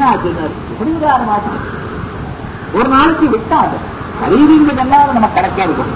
ஆச்சுன்னார் இப்படி ஒரு ஆறு மாசம் ஒரு நாளைக்கு விட்டாது சரீரங்கள்லாம் நமக்கு கிடைக்காது இருக்கும்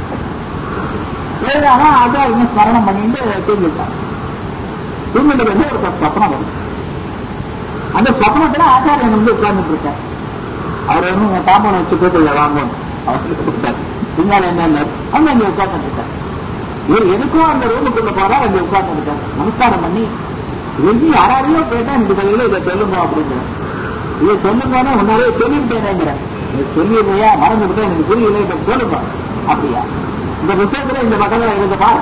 ஏதானா ஆச்சாரியனை ஸ்மரணம் பண்ணிட்டு தூங்கிட்டான் தூங்கிட்டு வந்து ஒரு ஸ்வப்னம் வரும் அந்த ஸ்வப்னத்துல ஆச்சாரியன் வந்து உட்கார்ந்துட்டு இருக்கார் அவர் வந்து தாம்பரம் வச்சு கூப்பிடல வாங்கணும் அவருக்கு கூப்பிட்டார் பின்னால என்ன அவங்க அங்க உட்கார்ந்துட்டு இருக்கார் இவர் எதுக்கும் அந்த ரூமுக்குள்ள போறா அங்க உட்கார்ந்து இருக்கார் நமஸ்காரம் பண்ணி இது யாராரையோ கேட்டா இந்த தலையில இதை சொல்லுங்க அப்படிங்கிற இதை சொல்லுங்கன்னா முன்னாலே சொல்லிவிட்டேங்கிற நீ சொல்லிடுறியா மறந்து விட்டா எனக்கு புரியல இதை சொல்லுங்க அப்படியா இந்த புத்தகத்துல இந்த பக்கத்துல இருந்து பாரு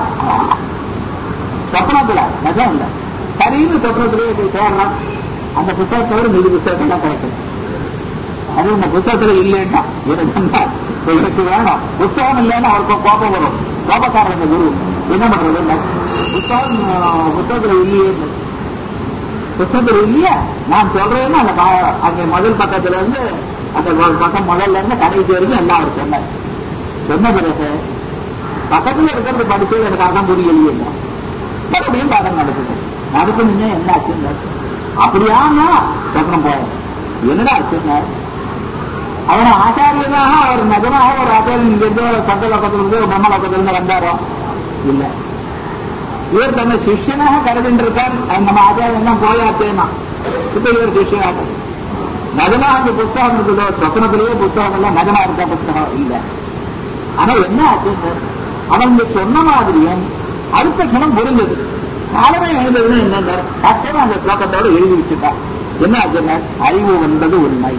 சொப்னத்துல நிஜம் இல்ல சரின்னு சொப்னத்திலேயே போய் தேடலாம் அந்த புத்தகத்தோட மீதி புத்தகத்தெல்லாம் கிடைக்கும் அது இந்த புத்தகத்துல இல்லைன்னா எனக்கு எனக்கு வேணும் புத்தகம் இல்லைன்னா அவருக்கு கோபம் வரும் கோபக்காரர் இந்த குரு என்ன பண்றது இல்ல புத்தகம் அஹ், புத்தகத்துல இல்லையே புத்தகத்துல இல்லையா நான் சொல்றேன்னா அந்த பா- அங்க முதல் பக்கத்துல இருந்து அந்த ஒரு பக்கம் முதல்ல இருந்து கடைசி வரைக்கும் எல்லாம் அவர் சொன்னார் சொன்ன பிறகு பக்கத்துல இருக்கிறது படிச்சது எனக்கு அதான் புரியலையே இல்லை மறுபடியும் பாடம் நடக்குது நடக்கணுங்க என்ன ஆச்சுங்க அப்படியானா சொப்னம் போய என்னடா ஆச்சுங்க அவன் ஆச்சாரியனாக அவர் நிஜமாக ஒரு ஆச்சாரியன் இங்க இருந்து சந்த லோகத்துல இருந்து ஒரு பிரம்ம லோகத்துல இருந்து வந்தாரோ இல்ல இவர் தன்னை சிஷ்யனாக கருதின்றிருக்கார் அது நம்ம ஆச்சாரியன் தான் போயாச்சேன்னா இப்ப இவர் சிஷ்யனாக நிஜமாக அந்த புஸ்தகம் இருக்குதோ சொப்னத்திலேயே புஸ்தகம் எல்லாம் நிஜமா இருக்க புஸ்தகம் இல்ல ஆனா என்ன ஆச்சுங்க அவன் இங்க சொன்ன மாதிரியும் அடுத்த கணம் புரிஞ்சது காலமே எழுந்ததுன்னு என்ன டக்குனு அந்த ஸ்லோகத்தோட எழுதி வச்சுட்டான் என்ன ஆச்சுங்க அறிவு வந்தது உண்மை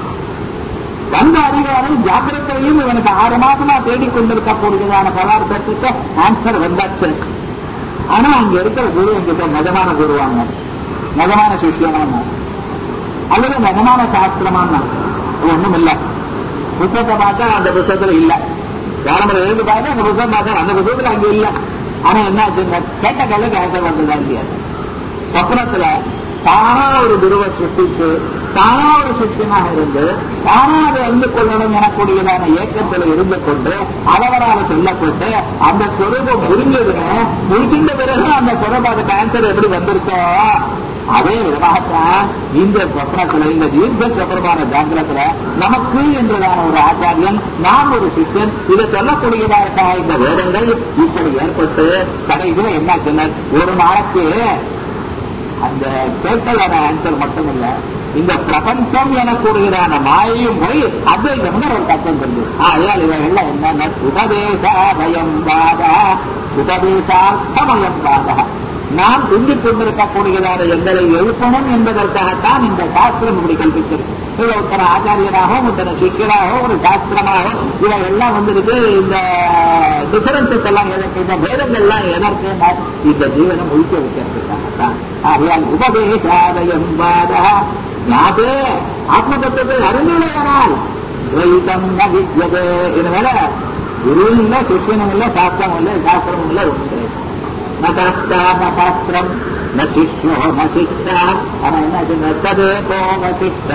வந்த அறிவாரை ஜாக்கிரதையும் இவனுக்கு ஆறு மாசமா தேடிக் கொண்டிருக்க கூடியதான பதார்த்தத்துக்கு ஆன்சர் வந்தாச்சு ஆனா அங்க இருக்கிற குரு என்கிட்ட நிஜமான குருவாங்க நிஜமான சிஷியமான அல்லது நிஜமான சாஸ்திரமான ஒண்ணும் இல்ல புத்தகத்தை பார்த்தா அந்த புத்தகத்துல இல்ல காலமுறை எழுந்து பார்த்தா அந்த புத்தகம் பார்த்தா அந்த புத்தகத்துல அங்க இல்ல ஆனா என்ன ஆச்சுங்க கேட்ட கேள்விக்கு ஆன்சர் வந்ததா இல்லையா சொப்னத்துல தானா ஒரு குருவை சிருஷ்டித்து தானா ஒரு சிஷ்யனாக இருந்து தானா அதை அறிந்து கொள்ளணும் எனக்கூடியதான இயக்கத்தில் இருந்து கொண்டு அவரால் சொல்லப்பட்டு அந்த ஸ்வரூபம் புரிஞ்சதுன்னு முடிச்சின்ற பிறகு அந்த ஸ்வரூபத்துக்கு ஆன்சர் எப்படி வந்திருக்கோ அதே விதமாகத்தான் இந்த சொப்னத்துல இந்த தீர்க்க சொப்னமான ஜாங்கிரத்துல நமக்கு என்றதான ஒரு ஆச்சாரியன் நாம் ஒரு சிஷ்யன் இதை சொல்லக்கூடியதாக இந்த வேதங்கள் இப்படி ஏற்பட்டு கடைசியில என்ன சொன்னார் ஒரு நாளைக்கு அந்த கேட்டதான ஆன்சர் மட்டும் இல்ல இந்த பிரபஞ்சம் எனக்கூடியதான மாயையும் போய் அத்வைதம்னு ஒரு தத்துவம் சொல்லுது ஆகையால் இவைகள்லாம் என்னன்னா உபதேசாபயம் பாதா உபதேசார்த்தமயம் பாதா நாம் துண்டிக் கொண்டிருக்கக்கூடியதான எங்களை எழுப்பணும் என்பதற்காகத்தான் இந்த சாஸ்திரம் இப்படி கல்பிச்சிருக்கு இது ஒருத்தர ஆச்சாரியராகவும் ஒருத்தர சிஷியராகவும் ஒரு சாஸ்திரமாகவும் இவை எல்லாம் வந்துருக்கு இந்த டிஃபரன்சஸ் எல்லாம் எதற்கு இந்த பேதங்கள்லாம் எதற்கு இந்த ஜீவனை முழிக்க வைக்கிறதுக்காகத்தான் ஆகையால் உபதேசாதயம் பாதா ஞாபே ஆத்ம தத்துவத்தை அறிஞரானால் துவைதம் ந வித்யதே இது மேல குருவும் இல்ல சிஷியனும் இல்ல சாஸ்திரமும் இல்ல சாஸ்திரமும் இல்ல ஒன்று न शास्त्रा न शास्त्रम् न शिष्यो न शिक्षा அவன் என்ன நத்ததே போக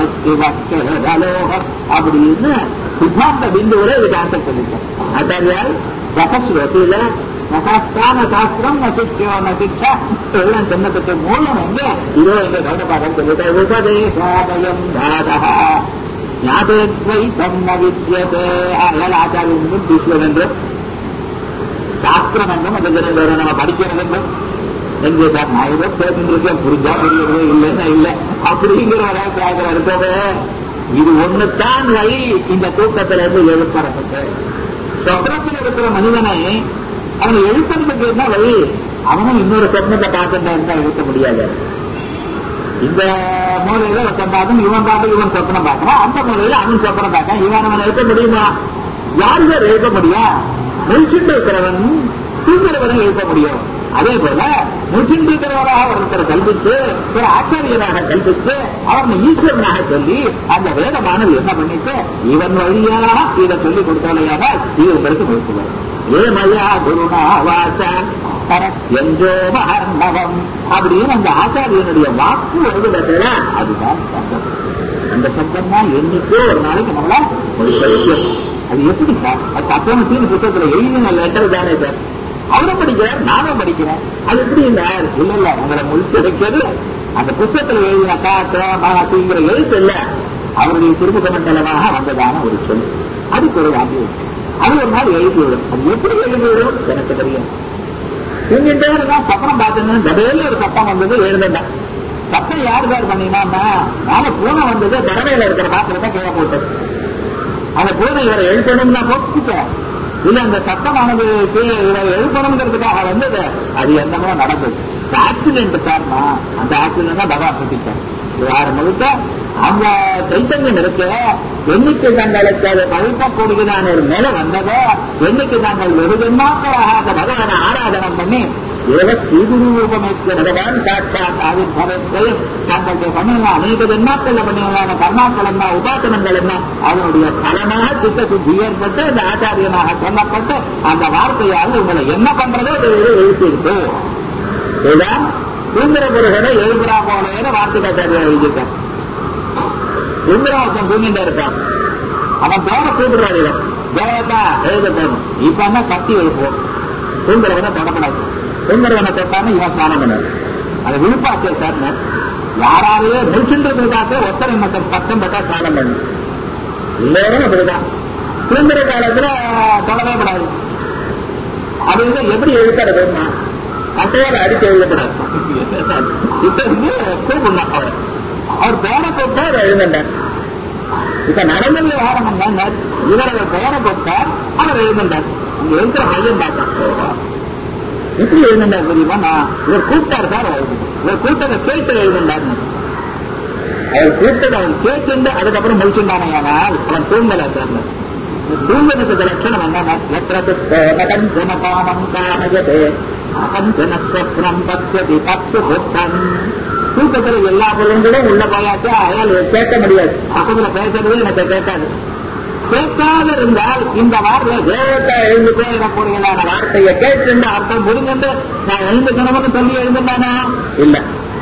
சிஷ்டோகம் அப்படின்னு சித்தாந்த பிந்துவில இதுக்கு ஆன்சர் சொல்லிட்டேன் ஆச்சாரியால் ரசஸ்வதியில நசாஸ்திரான சாஸ்திரம் ந சிஷ்யோ ந சிக்ஷா எல்லாம் சொன்னதுக்கு மூலம் எங்க இதோ எங்க கௌடபாடம் சொல்லிட்டு உபதேசாதயம் தாதா ஞாபேத்வைத்தம் ந வித்யதே ஆகையால் ஆச்சாரியன் சிஷ்யன் என்று சாஸ்திரம் என்னும் அது வேற நம்ம படிக்கிறது என்றும் எங்க சார் நான் ஏதோ பேசிருக்கேன் புரிஞ்சா புரியவே இல்லைன்னா இல்ல அப்படிங்கிற ஒரு அபிப்பிராயத்தில் இருக்கவே இது ஒண்ணுதான் வழி இந்த தூக்கத்துல இருந்து எழுப்பறதுக்கு சொப்னத்தில் இருக்கிற மனிதனை அவனை எழுப்புறதுக்கு என்ன வழி அவனும் இன்னொரு சொப்னத்தை பார்த்துட்டா இருந்தா எழுத்த முடியாது இந்த மூலையில ஒருத்தன் பார்த்து இவன் பார்த்து இவன் சொப்பனம் பார்க்கறான் அந்த மூலையில அவன் சொப்பனம் பார்க்கறான் இவன் அவன் எழுத்த முடியுமா யார் பேர் எழுத முடியும் முடிச்சுட்டு இருக்கிறவன் தூங்குறவனை எழுத முடியும் அதே போல முடிச்சுட்டு இருக்கிறவராக ஒருத்தரை கல்பித்து ஒரு ஆச்சாரியராக கல்பித்து அவன் ஈஸ்வரனாக சொல்லி அந்த வேதமானது என்ன பண்ணிட்டு இவன் வழியாக இதை சொல்லி கொடுத்தாலேயாக இவங்களுக்கு கொடுத்துவார் ஏமயா குருணா வாசன் எங்கோ மகர்ணவம் அப்படின்னு அந்த ஆச்சாரியனுடைய வாக்கு வருவதில் அதுதான் சப்தம் அந்த சப்தம் தான் என்னைக்கோ ஒரு நாளைக்கு நம்மள முடிக்க வைக்கும் அது எப்படி சார் அது தத்துவம் புத்தகத்துல எழுதின லெட்டர் தானே சார் அவரும் படிக்கிறார் நானும் படிக்கிறேன் அது எப்படி இல்ல இல்ல இல்ல உங்களை முடிச்சு வைக்கிறது அந்த புஸ்தகத்தில் எழுதின காத்த மனசுங்கிற எழுத்து இல்ல அவருடைய திருமுக மண்டலமாக வந்ததான ஒரு சொல் அதுக்கு ஒரு வாக்கியம் அது ஒரு நாள் எழுதிவிடும் அது எப்படி எழுதிவிடும் எனக்கு தெரியும் தூங்கிட்டே இருந்தா சப்பனம் பார்த்தேன்னு டபேல ஒரு சத்தம் வந்தது எழுதுண்டேன் சத்தம் யார் சார் பண்ணினா நாம பூனை வந்தது தரவையில இருக்கிற பாத்திரத்தை கீழே போட்டது அந்த பூனை இவரை எழுப்பணும்னா போட்டுட்டேன் இல்ல அந்த சத்தமானது கீழே இவரை எழுப்பணுங்கிறதுக்காக வந்தது அது என்னமோ நடந்தது ஆக்சிடென்ட் சார்மா அந்த ஆக்சிடென்ட் தான் பகவான் பத்திட்டேன் யார் முழுக்க அந்த சைத்தன்யம் இருக்கு என்னைக்கு தங்களுக்கு அது பழிக்கக்கூடியதான ஒரு நிலை வந்ததோ என்னைக்கு தாங்கள் ஒரு ஜென்மாக்களாக அந்த பகவானை ஆராதனம் பண்ணி ஏவ ஸ்ரீகுரூபமைக்கு பகவான் சாட்சாத் ஆவிர்பவத்தையும் தங்களுக்கு பண்ணின அநேக ஜென்மாக்கள்ல பண்ணின கர்மாக்கள் என்ன உபாசனங்கள் என்ன அதனுடைய பலனாக சித்த சுத்தி ஏற்பட்டு அந்த ஆச்சாரியனாக சொல்லப்பட்டு அந்த வார்த்தையால் உங்களை என்ன பண்றதோ அது எழுப்பியிருக்கு இதுதான் சுந்தர புருஷனை எழுப்புறா போல வார்த்தைக்காச்சாரியா எழுதியிருக்கான் சுந்தரவாசம் தூங்கிட்டு இருக்கான் அவன் பேர கூப்பிடுறாரு இவன் தேவதா எழுதட்டும் இப்ப என்ன கத்தி எழுப்போம் சுந்தரவனை தொடப்படாது சுந்தரவனை தொட்டாம இவன் ஸ்நானம் பண்ணாரு அது விழுப்பாச்சே சார் யாராலேயே முடிச்சுன்றதுக்காக ஒத்தனை மக்கள் ஸ்பர்சம் பட்டா ஸ்நானம் பண்ணு எல்லாரும் அப்படிதான் சுந்தர காலத்துல தொடவே கூடாது அது எப்படி எழுத்துறதுன்னா கசையால அடிச்சு எழுதப்படாது இப்ப வந்து கூப்பிடணும் அவர் அவர் பேரை கூப்பிட்டா அவர் எழுதுண்டார் இப்ப நடந்த விவகாரம் என்ன இவர் அவர் பெயரை கூப்பிட்டார் அவர் எழுதுண்டார் இங்க இருக்கிற பையன் பார்த்தான் எப்படி எழுதுண்டார் தெரியுமா நான் இவர் கூப்பிட்டார் சார் இவர் கூப்பிட்டதை கேட்டு எழுதுண்டார் அவர் கூப்பிட்டதை அவன் கேட்டு அதுக்கப்புறம் முடிச்சுட்டானே ஆனால் அவன் தூங்கல சார் தூங்கனதுக்கு லட்சணம் என்ன எത്ര ஜனபானம் காமயதே அகஞ்சனஸ்வப்னம் பசியதி பத்து புத்தன் தூக்கத்துல எல்லா பொருளுங்களும் உள்ள போயாச்சு அயால் கேட்க முடியாது பக்கத்துல பேசுறது எனக்கு கேட்காது கேட்காத இருந்தால் இந்த வார்த்தை தேவத்தா எழுந்துக்கோ எனக்கூடியதான வார்த்தையை கேட்டு அர்த்தம் புரிஞ்சு நான் எழுந்துக்கணும்னு சொல்லி எழுந்துட்டானா இல்ல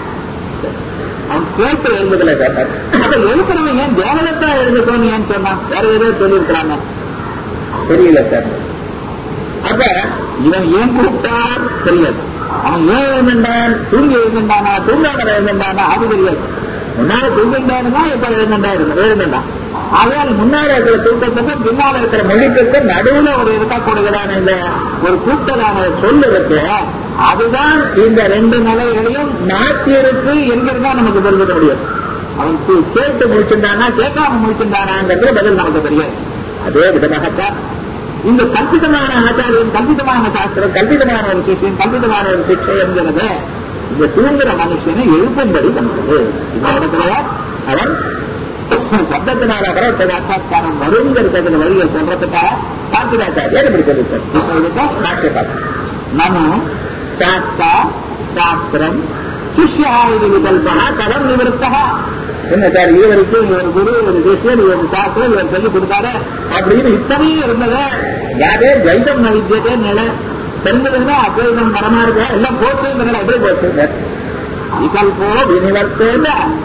அவன் கேட்டு எழுந்துக்கல கேட்டார் அப்ப எழுப்புறவன் ஏன் தேவதத்தா எழுந்துக்கோன்னு ஏன் சொன்னான் வேற ஏதோ சொல்லியிருக்கிறாங்க தெரியல சார் அப்ப இவன் ஏன் கூப்பிட்டார் தெரியாது அவன் ஏன் எழுந்தான் தூங்கி எழுந்தானா தூங்காமல் எழுந்தானா அது தெரியாது முன்னால தூங்கிட்டானா இப்ப எழுந்தா எழுந்தான் ஆகையால் முன்னால இருக்கிற தூக்கத்துக்கும் பின்னால இருக்கிற மொழிக்கும் நடுவுல ஒரு இருக்கக்கூடியதான இந்த ஒரு கூட்டதான சொல் இருக்கு அதுதான் இந்த ரெண்டு நிலைகளையும் மாற்றி இருக்கு என்கிறதா நமக்கு தெரிஞ்சுக்க முடியும் அவன் கேட்டு முடிச்சிருந்தானா கேட்காம முடிச்சிருந்தானாங்கிறது பதில் நமக்கு தெரியாது அதே விதமாகத்தான் இந்த கல்பிதமான ஆச்சாரியம் கல்பிதமான சாஸ்திரம் கல்பிதமான ஒரு சிஷியம் கல்பிதமான ஒரு சிக்ஷை என்கிறது இந்த தூங்குற மனுஷனை எழுப்பும்படி பண்றது இந்த இடத்துல அவன் சப்தத்தினால அபரத்த சாட்சாத்காரம் வருங்கிறதுக்கு வழியை சொல்றதுக்காக கார்த்திகாச்சாரியர் இப்படி சொல்லிட்டார் சாட்சியம் நனு சாஸ்தா சாஸ்திரம் சிஷ்யா இது விகல்பா கதம் நிவர்த்தா என்ன சார் இவருக்கு இவர் குரு இவர் சிஷ்யன் இவர் சாஸ்திரம் இவர் சொல்லி கொடுத்தாரு அப்படின்னு இத்தனையும் இருந்தது யாரே ஜைதம் நவித்தியதே நிலை தெரிஞ்சதுன்னா அத்வைதம் மரமா இருக்க எல்லாம் போச்சுங்கிறத எப்படி போச்சு விகல்போ வினிவர்த்தேல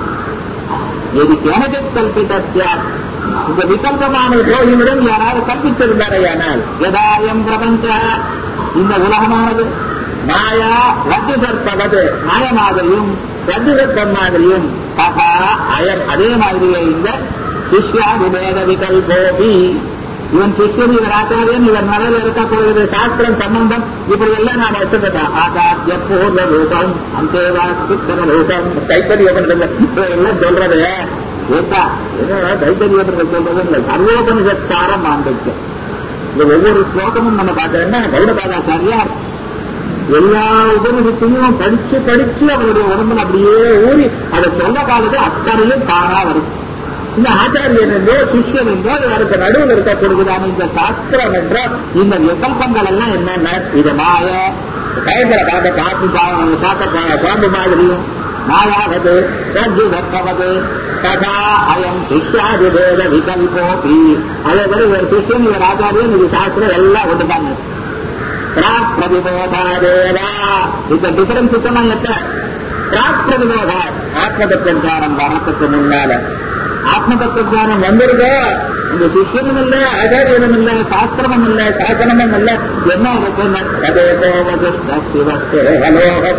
எது கேனஜித் கல்பிதஸ்யா இந்த விகல்பமான போகிவிடும் யாராவது கற்பித்திருந்தாரையானால் எதாயம் பிரபஞ்ச இந்த உலகமானது மாயா ரத்து சற்பவது மாய மாதிரியும் ரத்து சற்பம் மாதிரியும் தகா அயம் அதே மாதிரியே இந்த சிஷ்யா விவேக விகல்போபி இவன் சிஷ்யன் இவர் ஆச்சாரியன் இவர் நிலையில இருக்கக்கூடியது சாஸ்திரம் சம்பந்தம் இப்படி எல்லாம் நான் வச்சுட்டேன் ஆச்சாரிய பூர்வ ரூபம் அந்தேவாஸ்திர ரூபம் தைத்தரியம் எல்லாம் சொல்றது ஏட்டா என்ன தைத்தரியம் சொல்றது இல்லை சர்வோபனிஷத் சாரம் ஆண்டுக்கு இந்த ஒவ்வொரு ஸ்லோகமும் நம்ம பார்த்தோம்னா கௌடபாதாச்சாரியார் எல்லா உபநிஷத்தையும் படிச்சு படிச்சு அவருடைய உடம்புல அப்படியே ஊறி அதை சொல்ல காலத்து அத்தனையும் தானா வரும் இந்த ஆச்சாரியன் என்றோ சிஷ்யன் என்றோ அவருக்கு நடுவில் இருக்கக்கூடியதான இந்த சாஸ்திரம் என்றோ இந்த விகல்பங்கள் எல்லாம் என்னென்ன இது மாய பயங்கர காட்ட காத்து காட்ட பாம்பு மாதிரியும் மாயாவது ரஜு வெப்பவது ததா அயம் சிஷ்யாதிவேத விகல்போபி அதே போல இவர் சிஷ்யன் இவர் ஆச்சாரியன் இது சாஸ்திரம் எல்லாம் ஒன்றுதாங்க பிராக் பிரதிபோதாதேவா இந்த டிஃபரன்ஸ் சுத்தமா எத்தனை பிராக் பிரதிபோதா ஆத்மதத்துவ ஞானம் வரத்துக்கு முன்னால ஆத்மதத்துவ ஞானம் வந்திருக்கோ இந்த சிஷ்யனும் இல்ல ஆச்சாரியனும் இல்ல சாஸ்திரமும் இல்ல சாசனமும் இல்ல என்ன இருக்கு அதே போவது சிவஸ்தேவலோகம்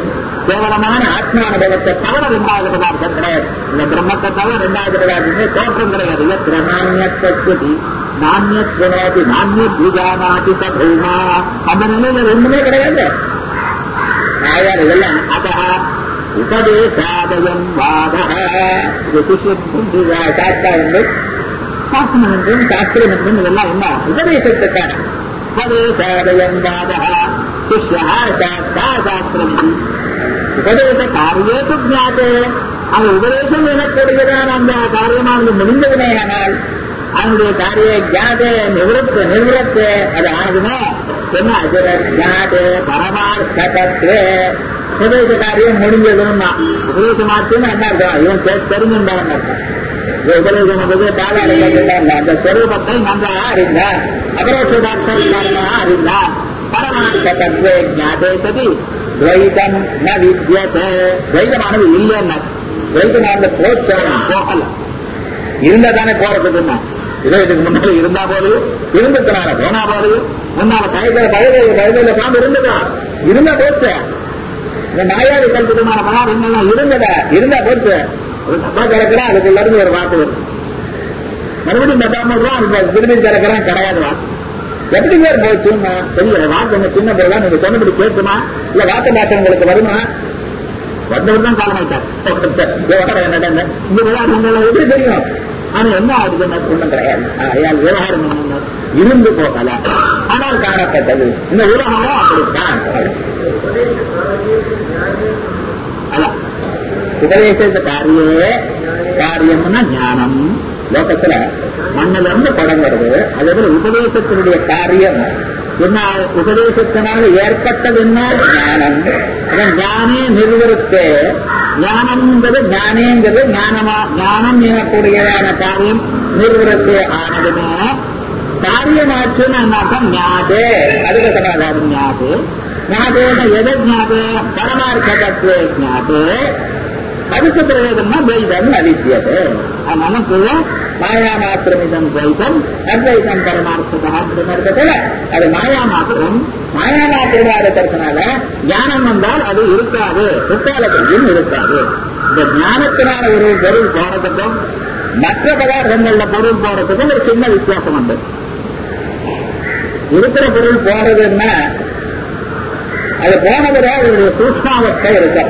கேவலமான ஆத்மானுபவத்தை தவிர ரெண்டாவது பதார்த்தம் கிடையாது இந்த பிரம்மத்தை தவிர ரெண்டாவது பதார்த்தமே தோற்றம் கிடையாது எத்திர நாண்யத்தி நாண்யத்வனாதி நாண்யத்விஜானாதி சபூமா அந்த நிலையில ரெண்டுமே கிடையாது ஆயார் இதெல்லாம் அத உபதேசாதயம் வாத இது சிஷ்யம் சாஸ்தா என்று சாசனம் என்றும் சாஸ்திரம் என்றும் இதெல்லாம் என்ன உபதேசத்துக்கான உபதேசாதயம் வாத சிஷ்யா சாஸ்தா சாஸ்திரம் இது உபதேச காரியேது ஜாதே அந்த உபதேசம் எனக்கூடியதான் அந்த காரியமானது முடிந்ததுனேயானால் அவனுடைய காரிய ஜாதே நிவൃத்த நிவൃத்த அது ஆனதுமே என்ன அஜர ஜாதே பரமார்த்தே உபதேச காரியம் முடிஞ்சதுன்னா உபதேசமாச்சுன்னு என்ன அர்த்தம் இவன் தெரிஞ்சுட்டான் அர்த்தம் உபதேசம் என்பது பாலாடிகள் அந்த ஸ்வரூபத்தை நன்றாக அறிந்தான் அபரோஷதாட்சம் அறிந்தான் பரமார்த்த தத்துவ ஜாதே சதி துவைதம் ந வித்யதே துவைதமானது இல்லைன்னா துவைதமானது போச்சவன் போகல இருந்தா தானே போறதுக்குன்னா இதோ இதுக்கு முன்னால இருந்தா போதையும் இருந்ததுனால போனா போதையும் முன்னால பயத்துல பழுதை பழுதையில பாம்பு இருந்ததா இருந்தா போச்சு இந்த நாயாடி கல்புதமான பதார்த்தங்கள்லாம் இருந்ததா இருந்தா போச்சு ஒரு தப்பா கிடக்குறா அதுக்குள்ள இருந்து ஒரு வார்த்தை வருது மறுபடியும் தப்பாம அந்த திரும்பி கிடக்குறான் கிடையாது வார்த்தை எப்படி பேர் போச்சுன்னா தெரியல வார்த்தை சின்ன பிறகு நீங்க சொன்னபடி கேட்குமா இல்ல வார்த்தை மாற்றம் உங்களுக்கு வருமா வந்தவர் தான் காலமாயிட்டார் என்னடா இந்த விவகாரங்கள் எப்படி தெரியும் ஆனா என்ன ஆகுதுன்னு ஒண்ணும் கிடையாது ஆயால் விவகாரம் என்ன இருந்து போகல ஆனால் காணப்பட்டது இந்த உலகமும் அப்படித்தான் அதான் உபதேச காரியே காரியம்னா ஞானம் லோகத்துல மண்ணில இருந்து தொடங்குறது அதே போல உபதேசத்தினுடைய காரியம் என்ன உபதேசத்தினால ஏற்பட்டது என்ன ஞானம் அதான் ஞானே நிறுவருக்கு ஞானம்ங்கிறது ஞானேங்கிறது ஞானமா ஞானம் எனக்கூடியதான காரியம் நிறுவனத்து ஆனதுமே காரியமாச்சுன்னு என்ன அர்த்தம் ஞாதே அதுக்கு சமாதானம் ஞாது ஞாதேன எதை ஞாது பரமார்த்த தத்துவ ஞாது அதுக்கு பிரயோஜனமா துவைதம் அவித்தியது அதனால மாயா மாத்திரமிதம் துவைதம் அத்வைதம் பரமார்த்ததா அது மாயா மாத்திரம் மாயா மாத்திரமா இருக்கிறதுனால ஞானம் வந்தால் அது இருக்காது முக்காலத்தையும் இருக்காது இந்த ஞானத்தினால ஒரு பொருள் போறதுக்கும் மற்ற பதார்த்தங்கள்ல பொருள் போறதுக்கும் ஒரு சின்ன வித்தியாசம் உண்டு இருக்கிற பொருள் போறதுன்னா அது போனதுல ஒரு சூக்மாவஸ்தை இருக்கும்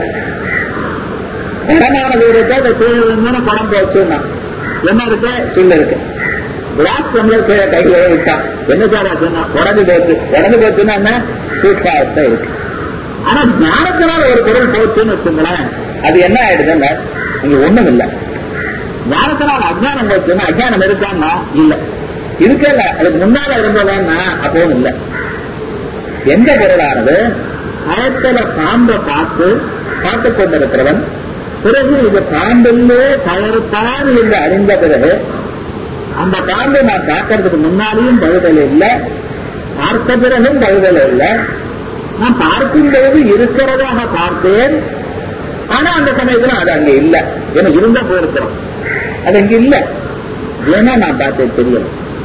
இடமான வீடுக்கு அந்த கீழே படம் போச்சுன்னா என்ன இருக்கு சில்லு இருக்கு கிளாஸ் டம்ளர் கீழே கையில விட்டான் என்ன சார் ஆச்சுன்னா உடம்பு போச்சு உடம்பு போச்சுன்னா என்ன சூக்மாவஸ்தை இருக்கு ஆனா ஞானத்தினால ஒரு பொருள் போச்சுன்னு வச்சுங்களேன் அது என்ன ஆயிடுதுங்க இங்க ஒண்ணும் இல்லை ஞானத்தினால அஜானம் போச்சுன்னா அஜானம் இருக்கான்னா இல்ல இருக்கல அதுக்கு முன்னால இருந்ததுன்னா அப்பவும் இல்லை எந்த பொருளானது பயத்துல பாம்பை பார்த்து பார்த்து கொண்டிருக்கிறவன் பிறகு இது பாம்பில்லே கயறுத்தான் என்று அறிந்த பிறகு அந்த பாம்பை நான் பார்க்கறதுக்கு முன்னாலேயும் பழுதல் இல்லை பார்த்த பிறகும் பழுதல் இல்லை நான் பார்க்கும் பொழுது இருக்கிறதாக பார்த்தேன் ஆனா அந்த சமயத்துல அது அங்க இல்லை ஏன்னா இருந்தா போயிருக்கிறோம் அது அங்க இல்லை ஏன்னா நான் பார்த்தேன் தெரியல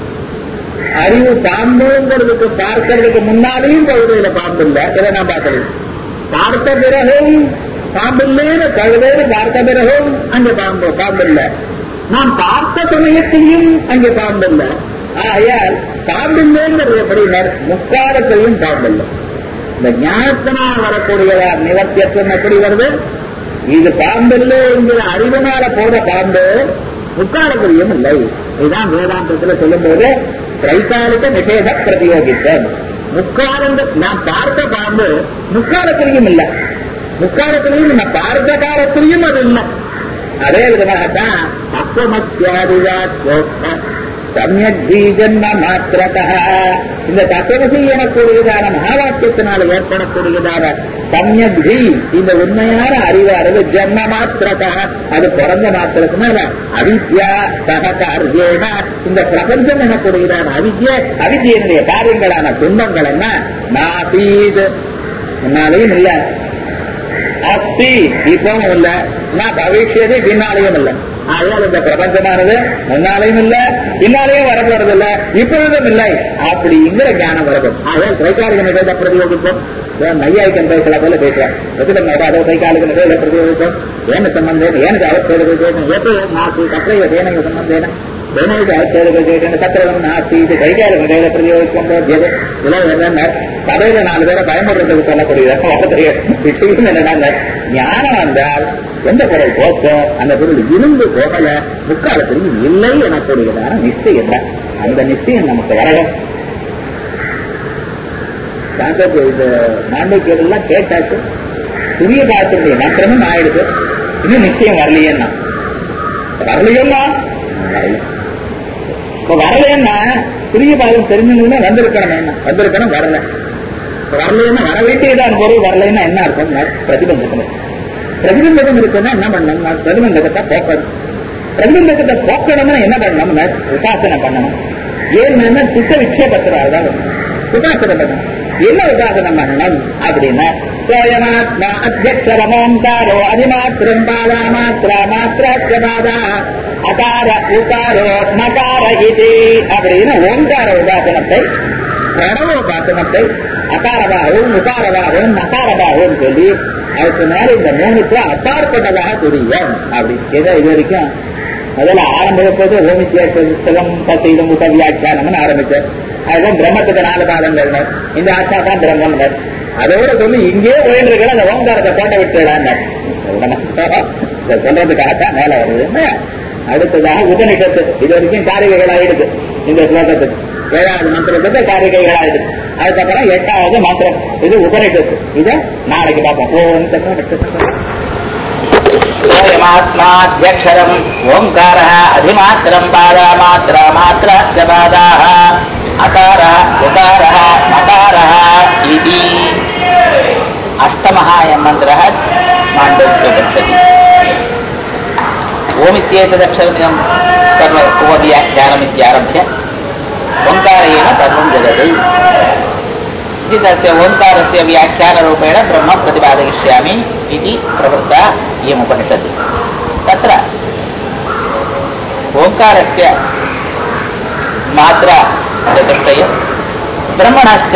அறிவு பாம்புங்கிறதுக்கு பார்க்கறதுக்கு முன்னாலேயும் பழுதையில பாம்பு இல்லை இதை நான் பார்க்கல பார்த்த பிறகும் பாம்பு இல்லைன்னு கழுதைன்னு பார்த்த பிறகும் அங்க பாம்பு பாம்பு இல்லை நான் பார்த்த சமயத்திலையும் அங்கே பாம்பு இல்லை ஆகையால் பாம்பு இல்லைங்கிறது எப்படி முக்காலத்திலையும் பாம்பு இல்லை இந்த ஞானத்தினால் வரக்கூடியதா நிவர்த்தியத்துவம் எப்படி வருது இது பாம்பு இல்லை என்கிற அறிவினால போற பாம்பு முக்காலத்திலையும் இல்லை இதுதான் வேதாந்தத்தில் சொல்லும்போது திரைகாலிக நிஷேத பிரதியோகித்தம் முக்காலங்கள் நான் பார்த்த பாம்பு முக்காலத்திலையும் இல்லை முக்காலத்திலையும் நான் பார்த்த காலத்திலையும் அது இல்லை அதே விதமாகத்தான் தத்துவமத்தியாதிஜாத்வோக்த சமயக் ஜன்ம மாத்திரதா இந்த தத்துவசி எனக்கூடியதான மகாவாக்கியத்தினால் ஏற்படக்கூடியதான சமயக் ஜீ இந்த உண்மையான அறிவு அறிவு ஜன்ம மாத்திரதா அது பிறந்த மாத்திரத்தினால அவித்யா சககாரியேன இந்த பிரபஞ்சம் எனக்கூடியதான அவித்ய அவித்யனுடைய காரியங்களான துன்பங்கள் என்ன நாசீது முன்னாலேயும் இல்லை அஸ்தி இப்பவும் இல்லை நான் பவிஷ்யது பின்னாலேயும் இல்லை ஆகையால் இந்த பிரபஞ்சமானது முன்னாலையும் இல்ல பின்னாலேயும் வரப்போறது இல்ல இப்பொழுதும் இல்லை அப்படிங்கிற ஞானம் வரணும் ஆகையால் தைக்காலிக நிகழ்ந்த பிரதியோகிப்போம் நையாய்க்கன் பேசல போல பேசுறேன் பிரதிபம் அதை தைக்காலிக நிகழ்ந்த பிரதியோகிப்போம் ஏன சம்பந்தம் ஏனது அவசரம் ஏதோ நாசி கற்றைய தேனைய சம்பந்தேன தேனைய அவசரம் சத்திரம் நாசி இது தைக்காலிக நிகழ்ந்த பிரதியோகிப்போம் போது இதெல்லாம் சபையில நாலு பேரை பயமுறுறதுக்கு சொல்லக்கூடிய விஷயம் என்னன்னா ஞானம் வந்தால் எந்த பொருள் போச்சோ அந்த பொருள் இருந்து போகல முக்காலத்திலும் இல்லை எனக்கூடியதான நிச்சயம் தான் அந்த நிச்சயம் நமக்கு வரணும் இந்த மாண்டவியெல்லாம் கேட்டாச்சு புதிய காலத்தினுடைய மாத்திரமும் ஆயிடுது இன்னும் நிச்சயம் வரலையேன்னா வரலையேன்னா இப்ப வரலையேன்னா புதிய பாதம் தெரிஞ்சதுன்னா வந்திருக்கணும் என்ன வந்திருக்கணும் வரல வரலைன்னா வர வேண்டியதான் பொருள் வரலைன்னா என்ன அர்த்தம் பிரதிபந்தம் பிரதிபந்தகம் இருக்குன்னா என்ன பண்ணணும் பிரதிபந்தகத்தை போக்கணும் பிரதிபந்தகத்தை போக்கணும்னா என்ன பண்ணணும்னா உபாசனை பண்ணணும் ஏன்னா சித்த விக்ஷேபத்தினால தான் உபாசனை பண்ணணும் என்ன உபாசனம் பண்ணணும் அப்படின்னா சோயமாத்மா அத்தியக்ஷரமோங்காரோ அதிமாத்திரம் பாலா மாத்திரா மாத்திராட்சபாதா அகார உகாரோ மகார இது அப்படின்னு ஓங்கார உபாசனத்தை பிரணவ உபாசனத்தை அகாரவாகவும் உகாரவாகவும் மகாரவாகவும் சொல்லி அதுக்கு மேல இந்த மூணுக்கு அப்பாற்பட்டதாக புரியும் அப்படி ஏதோ இது வரைக்கும் முதல்ல ஆரம்பிப்பது ஓமித்தியம் பசீதம் உபவியாக்கியானம்னு ஆரம்பிச்சேன் அதுதான் பிரம்மத்துக்கு நாலு பாதங்கள் இந்த ஆசா தான் பிரம்மம் அதோட சொல்லி இங்கே போயிட்டு அந்த ஓங்காரத்தை போட்ட விட்டுடாங்க சொல்றதுக்காகத்தான் மேல வருது அடுத்ததாக உபனிஷத்து இது வரைக்கும் காரிகைகள் ஆயிடுது இந்த ஸ்லோகத்துக்கு ஏழாவது மந்திரத்துக்கு காரிகைகள் ஆயிடுது அதுக்கப்புறம் எட்டாவது மந்திரம் இது உபனிஷத்து இதை நாளைக்கு பார்ப்போம் ஓம் ஓயமாத்மாத்தியக்ஷரம் ஓங்கார அதிமாத்திரம் பாதா மாத்திர மாத்திராச்ச பாதாக அகார உகார மகார இது அஷ்டமः अयं मन्त्रः माण्डव्यपद्धति ओमित्येतदक्षरमिदं सर्व उपव्याख्यानमित्यारभ्य ओङ्कारेण सर्वं जगत् इति तस्य ओङ्कारस्य व्याख्यानरूपेण ब्रह्म प्रतिपादयिष्यामि इति प्रवृत्ता इयमुपनिषत् तत्र ओङ्कारस्य मात्रा चतुष्टयं ब्रह्मणस्य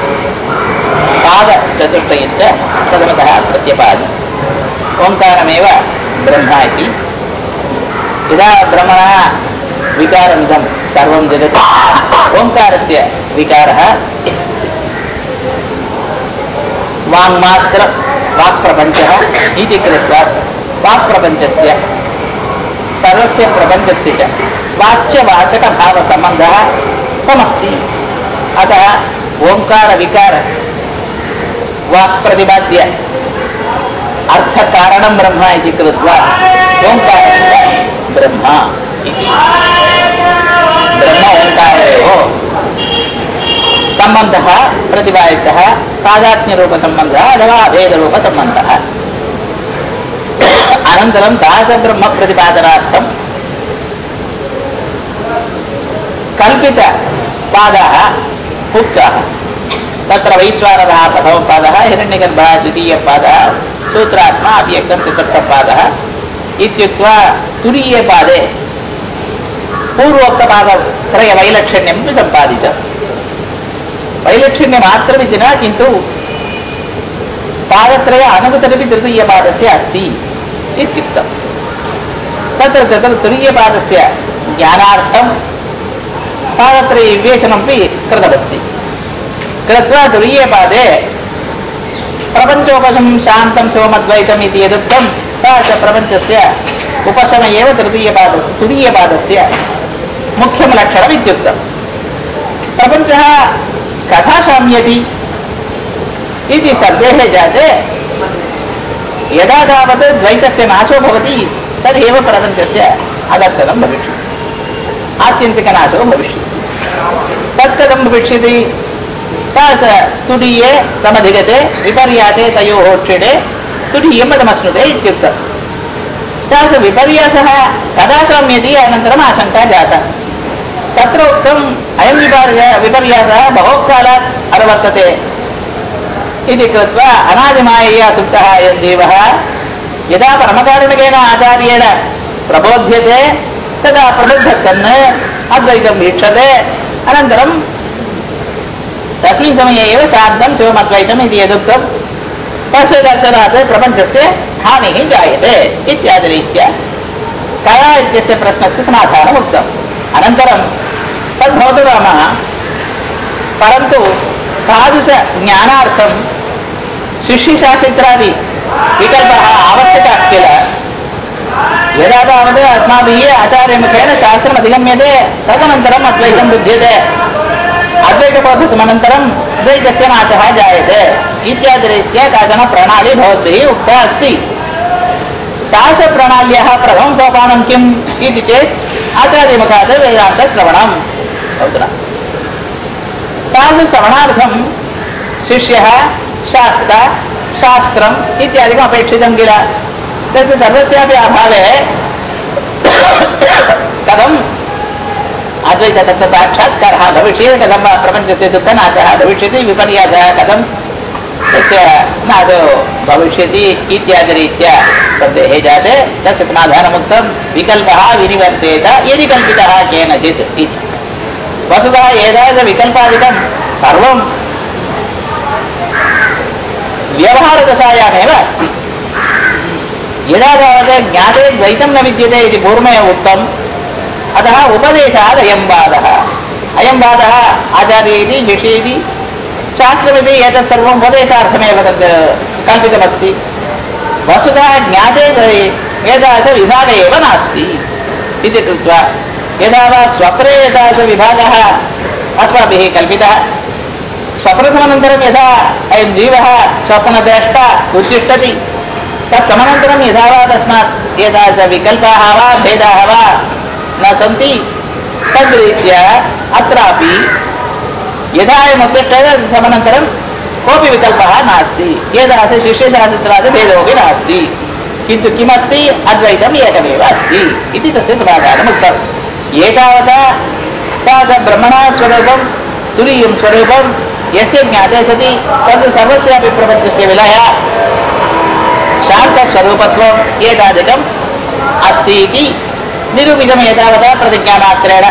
पादचतुष्टयञ्च प्रथमतः प्रत्यपादि ओङ्कारमेव ब्रह्म इति यदा ब्रह्मणः विकारमिदं सर्वं जगत् ओङ्कारस्य विकारः वाङ्मात्र वाक्प्रपञ्चः इति कृत्वा वाक्प्रपञ्चस्य सर्वस्य प्रपञ्चस्य च वाच्यवाचकभावसम्बन्धः समस्ति अतः ओङ्कारविकार वाक्प्रतिपाद्य अर्थकारणं ब्रह्म इति कृत्वा ओङ्कारस्य ब्रह्म इति ब्रह्म ओङ्कारयोः सम्बन्धः प्रतिपादितः तादात्म्यरूपसम्बन्धः अथवा अभेदरूपसम्बन्धः अनन्तरं दासब्रह्मप्रतिपादनार्थं कल्पितपादाः उक्ताः तत्र वैश्वानरः प्रथमपादः हिरण्यगर्भः द्वितीयपादः सूत्रात्मा अव्यक्तं चतुर्थपादः इत्युक्त्वा तुरीये पादे पूर्वोक्तपादत्रयवैलक्षण्यमपि सम्पादितम् वैलक्षण्यमात्रमिति न किन्तु पादत्रय अनुगतरपि तृतीयपादस्य अस्ति इत्युक्तम् तत्र तत्र तुरीयपादस्य ज्ञानार्थं पादत्रय विवेचनमपि कृतमस्ति कृत्वा तुरीयपादे प्रपञ्चोपशं शान्तं शिवमद्वैतम् इति यदुक्तं स प्रपञ्चस्य उपशम एव तृतीयपाद तुरीयपादस्य मुख्यं लक्षणम् इत्युक्तम् प्रपञ्चः कथा शाम्यति इति सन्देहे जाते यदा तावत् द्वैतस्य नाशो भवति तदेव प्रपञ्चस्य अदर्शनं भविष्यति आत्यन्तिकनाशो भविष्यति तत्कथं भविष्यति तास तुडीये समधिगते विपर्यासे तयोः क्षिणे तुडीयं पदमश्नुते इत्युक्तम् तास विपर्यासः कदा शम्यति अनन्तरम् आशङ्का जाता तत्र उक्तम् अयं विपर्य विपर्यासः बहुकालात् अनुवर्तते इति कृत्वा अनादिमायया सुप्तः अयं देवः यदा परमकारुणिकेन आचार्येण प्रबोध्यते तदा प्रबुद्धः सन् अद्वैतं वीक्षते अनन्तरं तस्मिन् समये एव शान्तं शिवमद्वैतम् इति यदुक्तं तस्य दर्शनात् प्रपञ्चस्य हानिः जायते इत्यादिरीत्या कया इत्यस्य प्रश्नस्य समाधानम् उक्तम् अनन्तरं तद्भवतु नाम परन्तु तादृशज्ञानार्थं शिष्यशास्त्रादि विकल्पः आवश्यकः किल यदा तावत् अस्माभिः आचार्यमुखेन शास्त्रम् अधिगम्यते तदनन्तरम् अद्वैतं बुध्यते अद्वैतबोधसमनन्तरं द्वैतस्य नाशः जायते इत्यादिरीत्या काचन प्रणाली भवद्भिः उक्ता अस्ति तादृशप्रणाल्याः प्रथमं सोपानं किम् इति चेत् आचार्यमुखात् वेदान्तश्रवणं भवतु न तादृशश्रवणार्थं शिष्यः शास्त्र शास्त्रम् इत्यादिकम् अपेक्षितं किल तस्य सर्वस्यापि अभावे कथम् अद्वैततत्त्वसाक्षात्कारः भविष्यति कथं प्रपञ्चस्य दुःखनाशः भविष्यति विपर्यासः कथं तस्य नाशो भविष्यति इत्यादिरीत्या शब्देः जाते तस्य समाधानमुक्तं विकल्पः विनिवर्तेत यदि कल्पितः केनचित् इति वस्तुतः एतादृशविकल्पादिकं सर्वं व्यवहारदशायामेव अस्ति यदा तावत् ज्ञाते द्वैतं न विद्यते इति पूर्वमेव उक्तम् अतः उपदेशात् अयं वादः अयं वादः आचार्य इति शिष्य इति शास्त्रमिति एतत् सर्वम् उपदेशार्थमेव तत् कल्पितमस्ति वस्तुतः ज्ञाते एतादृशविभागः एव नास्ति इति कृत्वा यदा वा स्वप्ने एतादृशविभागः अस्माभिः कल्पितः स्वप्नसमनन्तरं यदा अयं जीवः स्वप्नद्रष्टा उत्तिष्ठति तत्समनन्तरं यदा वा तस्मात् एतादृशविकल्पाः वा भेदाः वा न सन्ति तद्रीत्या अत्रापि यदा अयम् उत्तिष्ठते तदनन्तरं कोऽपि विकल्पः नास्ति एतादृश शिष्यशास्त्रात् भेदोऽपि नास्ति किन्तु किमस्ति अद्वैतम् एकमेव अस्ति इति तस्य समाधानम् उक्तम् एतावता तादृश ब्रह्मणः स्वरूपं तुरीयं स्वरूपं यस्य ज्ञाते सति तस्य सर्वस्यापि प्रपञ्चस्य विलय शान्तस्वरूपत्वम् एतादृकम् अस्ति इति निरूपितम् एतावता प्रतिज्ञामात्रेण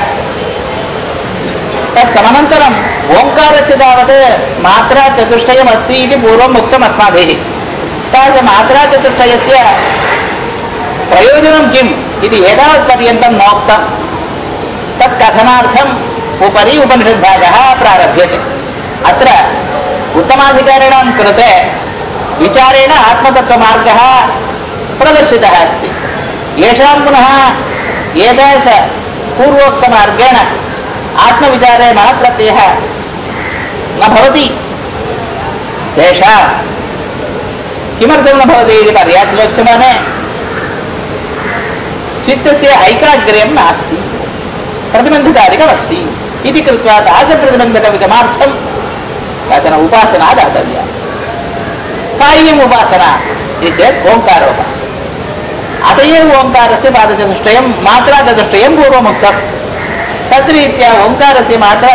तत्समनन्तरम् ओङ्कारस्य तावत् मात्राचतुष्टयमस्ति इति पूर्वम् उक्तम् अस्माभिः तादृशमात्राचतुष्टयस्य प्रयोजनं किम् इति एतावत्पर्यन्तं नोक्तम् तत्कथनार्थम् उपरि उपनिषद्भागः प्रारभ्यते अत्र उत्तमाधिकारिणां कृते विचारेण आत्मतत्त्वमार्गः प्रदर्शितः अस्ति येषां पुनः एतादृश पूर्वोक्तमार्गेण आत्मविचारे मनप्रत्ययः न भवति तेषां किमर्थं न भवति इति पर्याप्तवक्षमाणे चित्तस्य ऐकाग्र्यं नास्ति प्रतिबन्धकादिकमस्ति इति कृत्वा तादृशप्रतिबन्धकविगमार्थं काचन उपासना दातव्या कार्यम् उपासना इति चेत् ओङ्कारोपासना अत एव ओङ्कारस्य पादचतुष्टयं मात्राचतुष्टयं पूर्वमुक्तम् तद्रीत्या ओङ्कारस्य मात्रा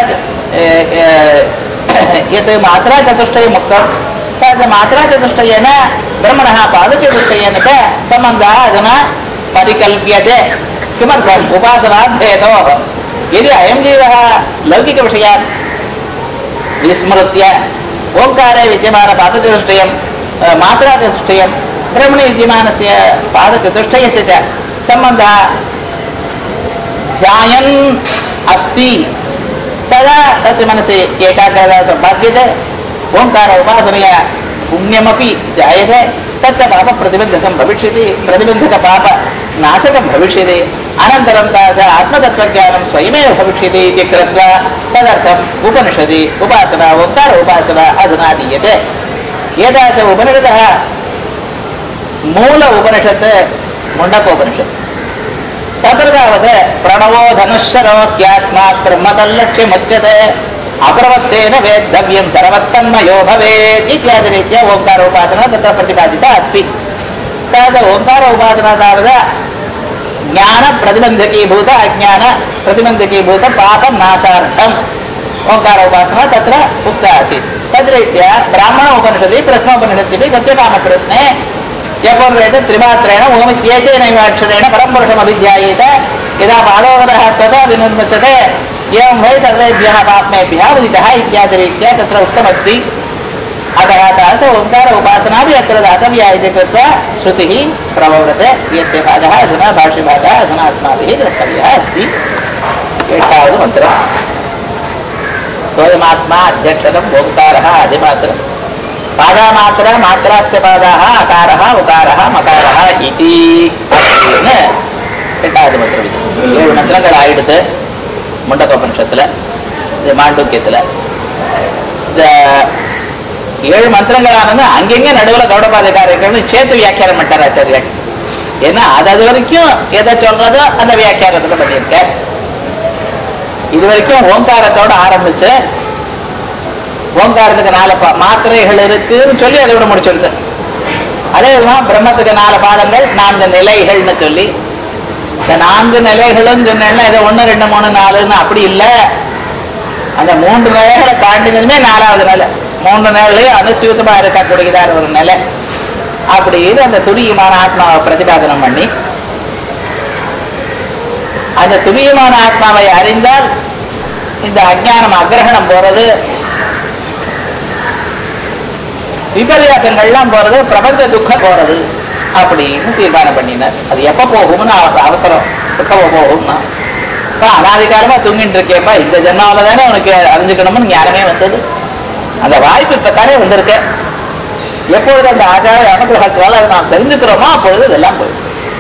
यत् मात्राचतुष्टयमुक्तं तद् मात्राचतुष्टयेन ब्रह्मणः पादचतुष्टयेन च सम्बन्धः अधुना परिकल्प्यते किमर्थम् उपासनाभेदोः यदि अयं जीवः लौकिकविषयान् विस्मृत्य ओङ्कारे विद्यमानपादचतुष्टयं मात्राचतुष्टयं ब्रह्मणि विद्यमानस्य पादचतुष्टयस्य च सम्बन्धः ध्यायन् अस्ति तदा तस्य मनसि एकाग्रता सम्पाद्यते ओङ्कार उपासनया पुण्यमपि जायते तच्च पापप्रतिबन्धकं भविष्यति प्रतिबन्धकपापनाशकं भविष्यति अनन्तरं तादृश आत्मतत्त्वज्ञानं स्वयमेव भविष्यति इति कृत्वा तदर्थम् उपनिषदि उपासना ओङ्कार उपासना अधुना दीयते एतादृश उपनिषदः मूल उपनिषत् मुण्डकोपनिषत् तत्र तावत् प्रणवो धनुश्शरोह्यात्मा ब्रह्मतल्लक्ष्यमुच्यते अप्रवत्तेन वेद्धव्यं सर्वत्तन्मयो भवेत् इत्यादिरीत्या ओङ्कारोपासना तत्र प्रतिपादिता अस्ति तावत् ओङ्कार उपासना तावत् ज्ञानप्रतिबन्धकीभूत अज्ञान प्रतिबन्धकीभूत पापनाशार्थम् ओङ्कारोपासना तत्र उक्ता आसीत् तद्रीत्या ब्राह्मण उपनिषदि प्रश्नोपनिषद्यपि सत्यकामप्रश्ने यपूर्वेद त्रिमात्रेण ओमित्येतेनैवाक्षरेण परम्पुरुषम् अभिध्यायेत यदा पादोदरः तथा विनिर्मुच्यते एवं वै सर्वेभ्यः पाप्मेभ्यः उदितः इत्यादिरीत्या तत्र उक्तमस्ति अतः तास ओङ्कार उपासनापि अत्र दातव्या इति कृत्वा श्रुतिः प्रवर्तते इत्यभागः अधुना भाष्यभागः अधुना अस्माभिः द्रष्टव्यः अस्ति एतावद् मन्त्रः सोऽयमात्मा अध्यक्षरम् ओङ्कारः अधिमात्रम् ಪಾದಮಾತ್ರ ಮಾತ್ರಾಸ್ಯ ಪಾದಾಹ ಅಕಾರಃ ಉಕಾರಃ ಮಕಾರಃ ಇತಿ அப்படின்னு எட்டாவது மந்திரம் இது ஏழு மந்திரங்கள் ஆயிடுது முண்டகோபனிஷத்துல இது மாண்டூக்கியத்துல இந்த ஏழு மந்திரங்களானது அங்கங்க நடுவுல கௌடபாதக்காரர்கள்னு சேர்த்து வியாக்கியானம் பண்ணிட்டார் ஆச்சாரியர் ஏன்னா அது அது வரைக்கும் எதை சொல்றதோ அந்த வியாக்கியானத்துல பண்ணியிருக்க இது வரைக்கும் ஓங்காரத்தோட ஆரம்பிச்சு ஓங்காரத்துக்கு நாலு பா- மாத்திரைகள் இருக்குன்னு சொல்லி அதை விட முடிச்சிருது அதே விதமா பிரம்மத்துக்கு நாலு பாதங்கள் நான்கு நிலைகள்னு சொல்லி இந்த நான்கு நிலைகளும் சொன்னா இதை ஒண்ணு ரெண்டு மூணு நாலுன்னு அப்படி இல்லை அந்த மூன்று நிலைகளை தாண்டினதுமே நாலாவது நிலை மூன்று நிலையும் அனுசூத்தமா இருக்கக்கூடியதான ஒரு நிலை அப்படின்னு அந்த துரியமான ஆத்மாவை பிரதிபாதனம் பண்ணி அந்த துரியமான ஆத்மாவை அறிந்தால் இந்த அஜ்ஞானம் அக்கிரகணம் போறது விபரியாசங்கள்லாம் போறது பிரபஞ்ச துக்கம் போறது அப்படின்னு தீர்மானம் பண்ணினார் அது எப்ப போகும்னு அவ- அவசரம் எப்ப போகும்னா அப்ப அனாதிகாலமா தூங்கிட்டு இருக்கேப்பா இந்த ஜென்மாவில தானே உனக்கு அறிஞ்சுக்கணும்னு ஞானமே வந்தது அந்த வாய்ப்பு இப்ப தானே வந்திருக்க எப்பொழுது அந்த ஆச்சார அனுகிரகத்தால் அதை நாம் தெரிஞ்சுக்கிறோமோ அப்பொழுது இதெல்லாம் போயிடும்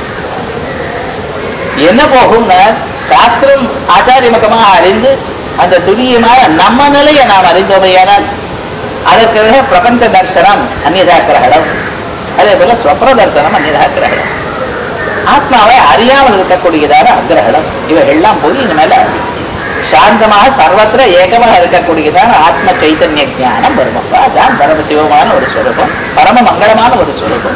என்ன போகும்னா சாஸ்திரம் ஆச்சாரியமுகமாக அறிந்து அந்த துரியமான நம்ம நிலையை நாம் அறிந்தோமையானால் அதற்கு பிரபஞ்ச தர்சனம் அந்நியதா கிரகணம் அதே போல ஸ்வப்ன தர்சனம் அந்நியதா கிரகணம் ஆத்மாவை அறியாமல் இருக்கக்கூடியதான அக்கிரகணம் இவைகள்லாம் போய் இனிமேல சாந்தமாக சர்வத்திர ஏகமாக இருக்கக்கூடியதான ஆத்ம சைத்தன்ய ஞானம் வருமப்பா அதான் பரமசிவமான ஒரு ஸ்வரூபம் பரம மங்களமான ஒரு ஸ்வரூபம்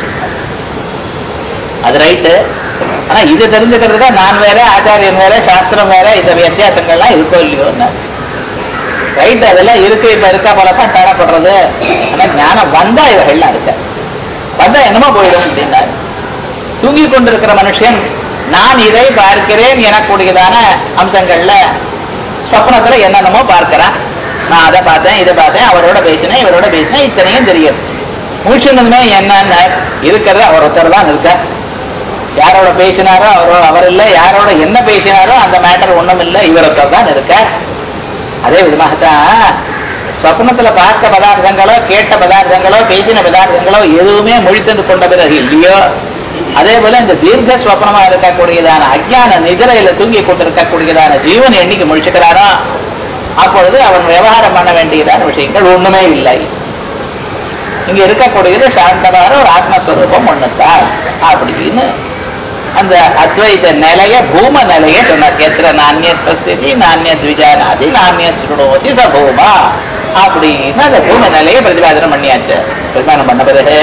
அது ரைட்டு ஆனா இது தெரிஞ்சுக்கிறதுக்கு நான் வேற ஆச்சாரியன் வேற சாஸ்திரம் வேற இந்த வித்தியாசங்கள்லாம் இருக்கோ இல்லையோ ரைட் அதெல்லாம் இருக்கு இப்ப இருக்கா போலதான் தேடப்படுறது ஆனா ஞானம் வந்தா இவைகள்லாம் இருக்க வந்தா என்னமோ போயிடும் அப்படின்னாரு தூங்கி கொண்டிருக்கிற மனுஷன் நான் இதை பார்க்கிறேன் எனக்கூடியதான அம்சங்கள்ல சொப்னத்துல என்னென்னமோ பார்க்கிறான் நான் அதை பார்த்தேன் இதை பார்த்தேன் அவரோட பேசினேன் இவரோட பேசினேன் இத்தனையும் தெரியும் முழிச்சிருந்ததுமே என்னன்னு இருக்கிறது அவர் ஒருத்தர் தான் இருக்க யாரோட பேசினாரோ அவரோட அவர் இல்லை யாரோட என்ன பேசினாரோ அந்த மேட்டர் ஒண்ணும் இல்லை இவர் ஒருத்தர் தான் இருக்க அதே விதமாகத்தான் சொப்னத்துல பார்த்த பதார்த்தங்களோ கேட்ட பதார்த்தங்களோ பேசின பதார்த்தங்களோ எதுவுமே முழித்து கொண்ட பிறகு இல்லையோ அதே போல இந்த தீர்க்க ஸ்வப்னமா இருக்கக்கூடியதான அஜ்ஞான நிதிரையில தூங்கி கொண்டிருக்கக்கூடியதான ஜீவன் என்னைக்கு முழிச்சுக்கிறாரோ அப்பொழுது அவன் விவகாரம் பண்ண வேண்டியதான விஷயங்கள் ஒண்ணுமே இல்லை இங்க இருக்கக்கூடியது சாந்தமான ஒரு ஆத்மஸ்வரூபம் ஒண்ணுதான் அப்படின்னு அந்த அத்வைத நிலைய பூம நிலைய சொன்னார் எத்திர நானியத் ஸ்திதி நானியத் விஜானாதி நானியத் சுருணோதி ச பூமா அப்படின்னு அந்த பூம நிலையை பிரதிபாதனம் பண்ணியாச்சு பிரதிபாதனம் பண்ண பிறகு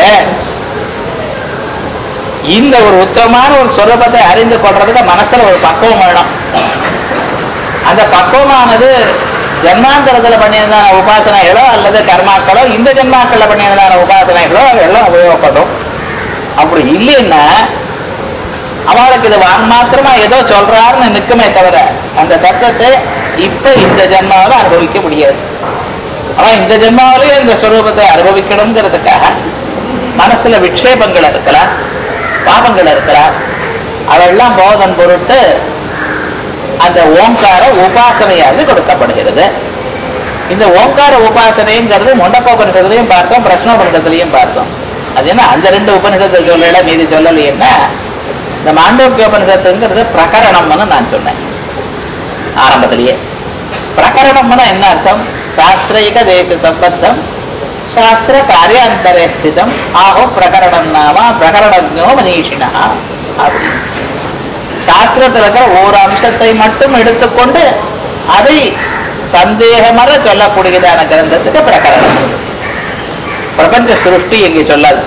இந்த ஒரு உத்தமமான ஒரு ஸ்வரூபத்தை அறிந்து கொள்றதுக்கு மனசுல ஒரு பக்குவம் வேணும் அந்த பக்குவமானது ஜன்மாந்தரத்துல பண்ணியிருந்தான உபாசனைகளோ அல்லது கர்மாக்களோ இந்த ஜன்மாக்கள்ல பண்ணியிருந்தான உபாசனைகளோ எல்லாம் உபயோகப்படும் அப்படி இல்லைன்னா அவளுக்கு இது வான் மாத்திரமா ஏதோ சொல்றாருன்னு நிற்குமே தவிர அந்த தத்துவத்தை இப்ப இந்த ஜென்மாவில அனுபவிக்க முடியாது அவன் இந்த ஜென்மாவிலேயே இந்த ஸ்வரூபத்தை அனுபவிக்கணுங்கிறதுக்காக மனசுல விக்ஷேபங்கள் இருக்கலாம் பாபங்கள் இருக்கலாம் அவெல்லாம் போதன் பொருட்டு அந்த ஓங்கார உபாசனையாக கொடுக்கப்படுகிறது இந்த ஓங்கார உபாசனைங்கிறது முண்டப்போபனிஷத்துலையும் பார்த்தோம் பிரஸ்னோபனிஷத்துலையும் பார்த்தோம் அது என்ன அந்த ரெண்டு உபனிஷத்தை சொல்லல மீதி சொல்லலைன்னா இந்த மாண்டோக்கிய உபனிஷத்துங்கிறது பிரகரணம்னு நான் சொன்னேன் ஆரம்பத்திலேயே பிரகரணம்னா என்ன அர்த்தம் சாஸ்திரிக தேச சம்பத்தம் சாஸ்திர காரியாந்தரே ஸ்திதம் ஆகோ பிரகரணம் நாம பிரகரணஜோ மனீஷினா அப்படின்னு சாஸ்திரத்தில் இருக்கிற ஒரு அம்சத்தை மட்டும் எடுத்துக்கொண்டு அதை சந்தேகமர சொல்லக்கூடியதான கிரந்தத்துக்கு பிரகரணம் பிரபஞ்ச சிருஷ்டி இங்கே சொல்லாது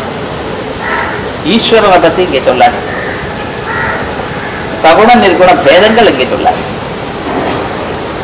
ஈஸ்வரனை பத்தி இங்கே சொல்லாது சகுண நிர்குண பேதங்கள் இங்கே சொல்லாது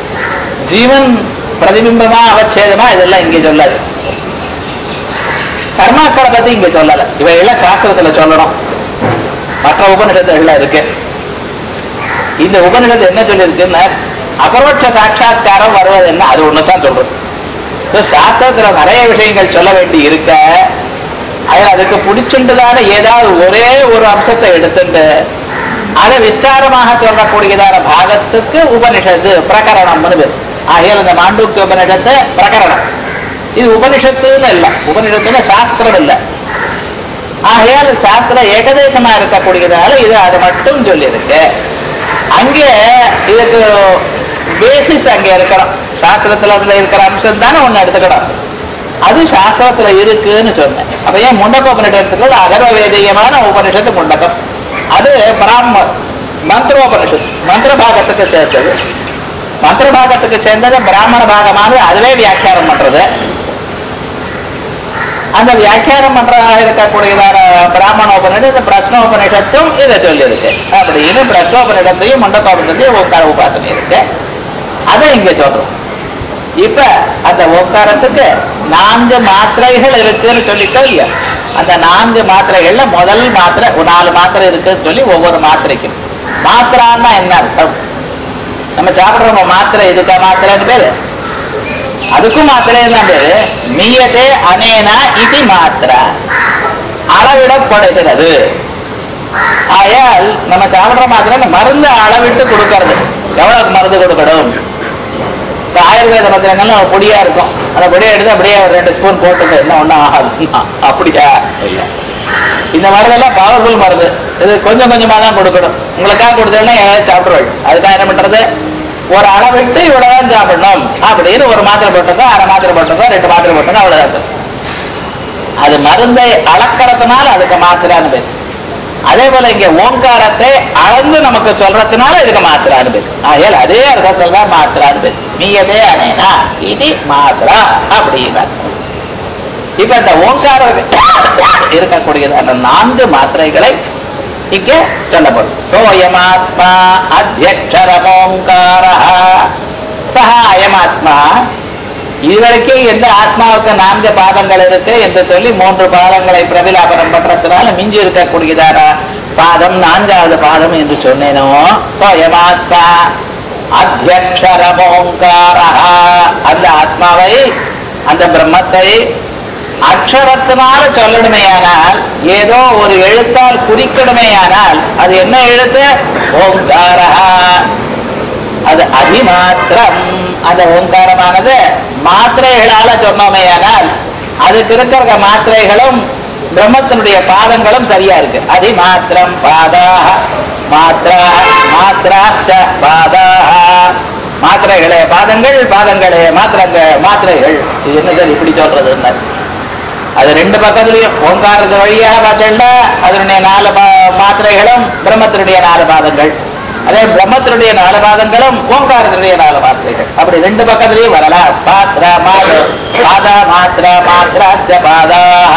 ஜீவன் பிரதிபிம்பமா அவச்சேதமா இதெல்லாம் இங்கே சொல்லாது கர்மாக்களை பத்தி இங்க சொல்லல இவை எல்லாம் சாஸ்திரத்துல சொல்லணும் மற்ற உபநிஷத்துகள்ல இருக்கு இந்த உபநிஷத்து என்ன சொல்லியிருக்குன்னா அபரோட்ச சாட்சா்காரம் வருவது என்ன அது ஒண்ணுதான் சொல்றது So, சாஸ்திரத்துல நிறைய விஷயங்கள் சொல்ல வேண்டி இருக்க அதில் அதுக்கு பிடிச்சின்றதான ஏதாவது ஒரே ஒரு அம்சத்தை எடுத்துட்டு அதை விஸ்தாரமாக சொல்லக்கூடியதான பாகத்துக்கு உபனிஷத்து பிரகரணம்னு பேர் ஆகையால் இந்த மாண்டூக்கிய உபனிஷத்து பிரகரணம் இது உபனிஷத்துன்னு இல்லை உபனிஷத்துன்னு சாஸ்திரம் இல்லை ஆகையால் சாஸ்திரம் ஏகதேசமா இருக்கக்கூடியதால இது அது மட்டும் சொல்லியிருக்கு அங்கே இதுக்கு பேசிஸ் அங்க இருக்கணும் சாஸ்திரத்துல அதுல இருக்கிற அம்சம் தானே ஒண்ணு எடுத்துக்கணும் அது சாஸ்திரத்துல இருக்குன்னு சொன்னேன் அப்ப ஏன் முண்டக்க உபனிஷத்து எடுத்துக்கிறது அகர்வ வேதியமான உபனிஷத்து முண்டக்கம் அது பிராம மந்திரோபனிஷத்து மந்திர பாகத்துக்கு சேர்த்தது மந்திர பாகத்துக்கு சேர்ந்தது பிராமண பாகமானது அதுவே வியாக்கியானம் பண்றது அந்த வியாக்கியானம் பண்றதாக இருக்கக்கூடியதான பிராமணோபனிஷத்து இந்த பிரஸ்னோபனிஷத்தும் இதை சொல்லியிருக்கு அப்படின்னு பிரஸ்னோபனிஷத்தையும் மண்டபோபனிஷத்தையும் ஓங்கார உபாசனை இருக்கு அதை இங்க சொல்றோம் இப்ப அந்த ஓங்காரத்துக்கு நான்கு மாத்திரைகள் இருக்குன்னு சொல்லிட்டோம் இல்லையா அந்த நான்கு மாத்திரைகள்ல முதல் மாத்திரை ஒரு நாலு மாத்திரை இருக்குன்னு சொல்லி ஒவ்வொரு மாத்திரைக்கும் மாத்திரான்னா என்ன அர்த்தம் நம்ம சாப்பிடுற மாத்திரை இதுக்கா மாத்திரைன்னு பேரு அதுக்கும் மாத்திரை தான் பேரு நீயதே அனேனா இது மாத்திரா அளவிடப்படுகிறது ஆயால் நம்ம சாப்பிடுற மாத்திரை இந்த மருந்து அளவிட்டு கொடுக்கறது எவ்வளவு மருந்து கொடுக்கணும் இப்ப ஆயுர்வேத மந்திரங்கள்லாம் பொடியா இருக்கும் அந்த பொடியை எடுத்து அப்படியே ஒரு ரெண்டு ஸ்பூன் போட்டுட்டு என்ன ஒண்ணும் ஆகாது அப்படியா இல்ல இந்த மருந்தெல்லாம் பவர்ஃபுல் மருந்து இது கொஞ்சம் கொஞ்சமா தான் கொடுக்கணும் உங்களுக்காக கொடுத்தேன்னா ஏதாவது சாப்பிடுவாள் அதுக்காக என்ன பண்றது ஒரு அளவிட்டு இவ்வளவுதான் சாப்பிடணும் அப்படின்னு ஒரு மாத்திரை போட்டுக்கோ அரை மாத்திரை போட்டுக்கோ ரெண்டு மாத்திரை போட்டுக்கோ அவ்வளவுதான் அது மருந்தை அளக்கறதுனால அதுக்கு மாத்திரான்னு பேர் அதே போல இங்க ஓங்காரத்தை அளந்து நமக்கு சொல்றதுனால இதுக்கு மாத்திரான்னு பேர் ஆகையால் அதே அர்த்தத்தில் தான் மாத்திரான்னு பேர் நீயதே அனேனா இது மாத்திரா அப்படின்னா இப்ப இந்த ஓங்காரத்துக்கு இருக்கக்கூடியதான நான்கு மாத்திரைகளை இங்க சொல்லப்படும் சோயமாத்மா அத்தியக்ஷரமோங்கார சஹா அயமாத்மா இதுவரைக்கும் எந்த ஆத்மாவுக்கு நான்கு பாதங்கள் இருக்கு என்று சொல்லி மூன்று பாதங்களை பிரபிலாபனம் பண்றதுனால மிஞ்சி இருக்கக்கூடியதான பாதம் நான்காவது பாதம் என்று சொன்னேனோ சோயமாத்மா அத்தியக்ஷரமோங்கார அந்த ஆத்மாவை அந்த பிரம்மத்தை அக்ஷரத்தினால சொல்லணுமேயானால் ஏதோ ஒரு எழுத்தால் குறிக்கணுமேயானால் அது என்ன எழுத்து ஓங்காரா அது அதிமாத்திரம் அந்த ஓங்காரமானது மாத்திரைகளால சொன்னோமேயானால் அதுக்கு இருக்கிற மாத்திரைகளும் பிரம்மத்தினுடைய பாதங்களும் சரியா இருக்கு அதிமாத்திரம் பாதாக மாத்ரா மாத்ராச்ச பாதாக மாத்திரைகளே பாதங்கள் பாதங்களே மாத்திரங்கள் மாத்திரைகள் இது என்ன சார் இப்படி சொல்றதுன்னு அது ரெண்டு பக்கத்துலயும் ஓங்காரத்து வழியாக பார்த்தா அதனுடைய நாலு பா- மாத்திரைகளும் பிரம்மத்தினுடைய நாலு பாதங்கள் அதே பிரம்மத்தினுடைய நாலு பாதங்களும் ஓங்காரத்தினுடைய நாலு மாத்திரைகள் அப்படி ரெண்டு பக்கத்துலயும் வரலாம் பாத்திர மாத பாதா மாத்திர மாத்திராஸ்த பாதா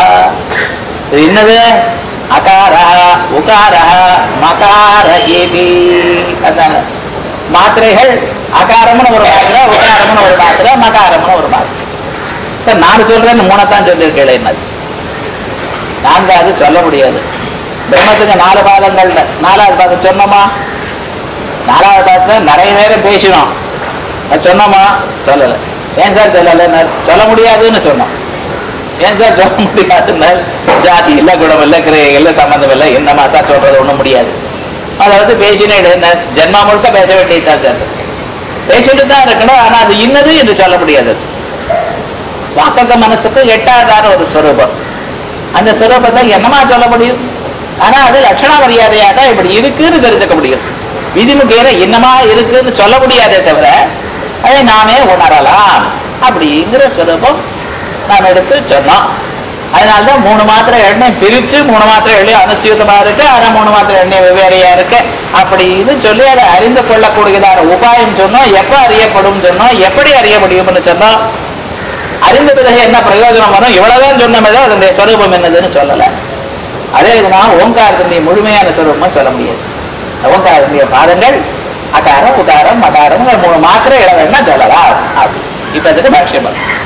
இது என்னது அகார உகார மகார ஏபி அதான மாத்திரைகள் அகாரம்னு ஒரு மாத்திரை உகாரம்னு ஒரு மாத்திரை மகாரம்னு ஒரு மாத்திரை சார் நான் சொல்றேன்னு மூணைத்தான் சொல்லியிருக்கேன் என்னது நான்காவது சொல்ல முடியாது பிரம்மத்துக்கு நாலு பாதங்கள் நாலாவது பாதம் சொன்னோமா நாலாவது பாதத்துல நிறைய நேரம் பேசினோம் அது சொன்னோமா சொல்லல ஏன் சார் சொல்லல சொல்ல முடியாதுன்னு சொன்னோம் ஏன் சார் சொல்ல முடியாதுன்னு ஜாதி இல்ல குணம் இல்ல கிரியை இல்ல சம்பந்தம் இல்ல என்னமா சார் சொல்றது ஒண்ணும் முடியாது அதாவது பேசினே ஜென்மா முழுக்க பேச வேண்டியதுதான் சார் பேசிட்டு தான் இருக்கணும் ஆனா அது இன்னது என்று சொல்ல முடியாது வாக்கத்த மனசுக்கு எட்டாவதான ஒரு ஸ்வரூபம் அந்த ஸ்வரூபத்தை என்னமா சொல்ல முடியும் ஆனா அது லட்சண மரியாதையாக தான் இப்படி இருக்குன்னு தெரிஞ்சுக்க முடியும் விதிமுகையில என்னமா இருக்குன்னு சொல்ல முடியாதே தவிர அதை நாமே உணரலாம் அப்படிங்கிற ஸ்வரூபம் நாம் எடுத்து சொன்னோம் அதனாலதான் மூணு மாத்திரை எண்ணெய் பிரிச்சு மூணு மாத்திரை எண்ணெய் அனுசியூதமா இருக்கு ஆனா மூணு மாத்திரை எண்ணெய் வெவ்வேறையா இருக்கு அப்படின்னு சொல்லி அதை அறிந்து கொள்ளக்கூடியதான உபாயம் சொன்னோம் எப்ப அறியப்படும் சொன்னோம் எப்படி அறிய முடியும்னு சொன்னோம் அறிந்த பிறகு என்ன பிரயோஜனம் வரும் இவ்வளவுதான் சொன்னமே தான் அதனுடைய ஸ்வரூபம் என்னதுன்னு சொல்லல அதே விதமாக ஓங்காரத்தினுடைய முழுமையான ஸ்வரூபம் சொல்ல முடியாது ஓங்காரத்தினுடைய பாதங்கள் அகாரம் உகாரம் மகாரம் மூணு மாத்திரை இளவெண்ணா சொல்லலாம் அப்படி. இப்ப அதுக்கு பாஷ்யம் வரும்.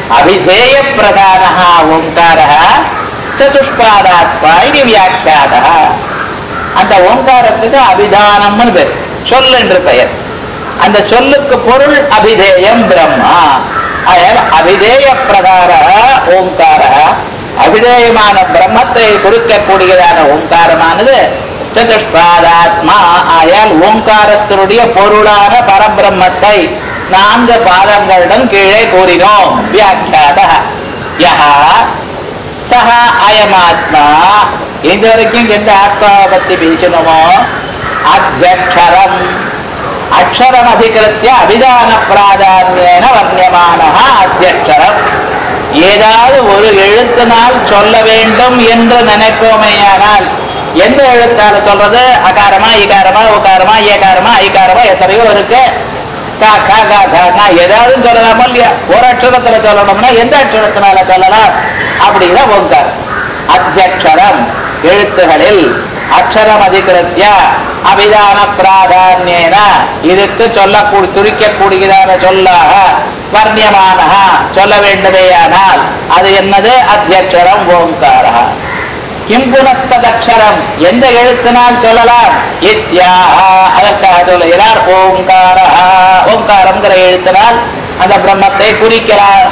அபிதேய பிரதான ஓங்கார சதுஷ்பாதாத்மா இது வியாக்கியாத அந்த ஓங்காரத்துக்கு அபிதானம்னு பேர் சொல் என்று பெயர் அந்த சொல்லுக்கு பொருள் அபிதேயம் பிரம்மா அதனால அபிதேய பிரகார ஓங்கார அபிதேயமான பிரம்மத்தை குறிக்கக்கூடியதான ஓங்காரமானது சதுஷ்பாதாத்மா ஆயால் ஓங்காரத்தினுடைய பொருளான பரபிரம்மத்தை நான்கு பாதங்களுடன் கீழே கூறினோம் வியாக்கியாத யஹா சஹ அயமாத்மா இது வரைக்கும் எந்த ஆத்மாவை பத்தி பேசணுமோ அத்தியக்ஷரம் அக்ஷரம் அதிகிருத்திய அபிதான பிராதான்யேன வர்ணியமான அத்தியக்ஷரம் ஏதாவது ஒரு எழுத்தினால் சொல்ல வேண்டும் என்று நினைப்போமேயானால் எந்த எழுத்தால சொல்றது அகாரமா இகாரமா உகாரமா ஏகாரமா ஐகாரமா எத்தனையோ இருக்கு கா கா கா கானா ஏதாவது சொல்லலாமா இல்லையா ஒரு அக்ஷரத்துல சொல்லணும்னா எந்த அக்ஷரத்தினால சொல்லலாம் அப்படின்னா ஓங்கார் அத்தியக்ஷரம் எழுத்துகளில் அக்ஷரம் அதிகிருத்திய அபிதான பிராதான்யேன இதுக்கு சொல்லக்கூடி துரிக்கக்கூடியதான சொல்லாக வர்ணியமான சொல்ல வேண்டுமேயானால் அது என்னது அத்தியக்ஷரம் ஓங்காரா கிம் புனஸ்ததக்ஷரம் எந்த எழுத்தினால் சொல்லலாம் இத்யாக அதற்காக சொல்லுகிறார் ஓங்கார ஓங்காரம்ங்கிற எழுத்தினால் அந்த பிரம்மத்தை குறிக்கிறார்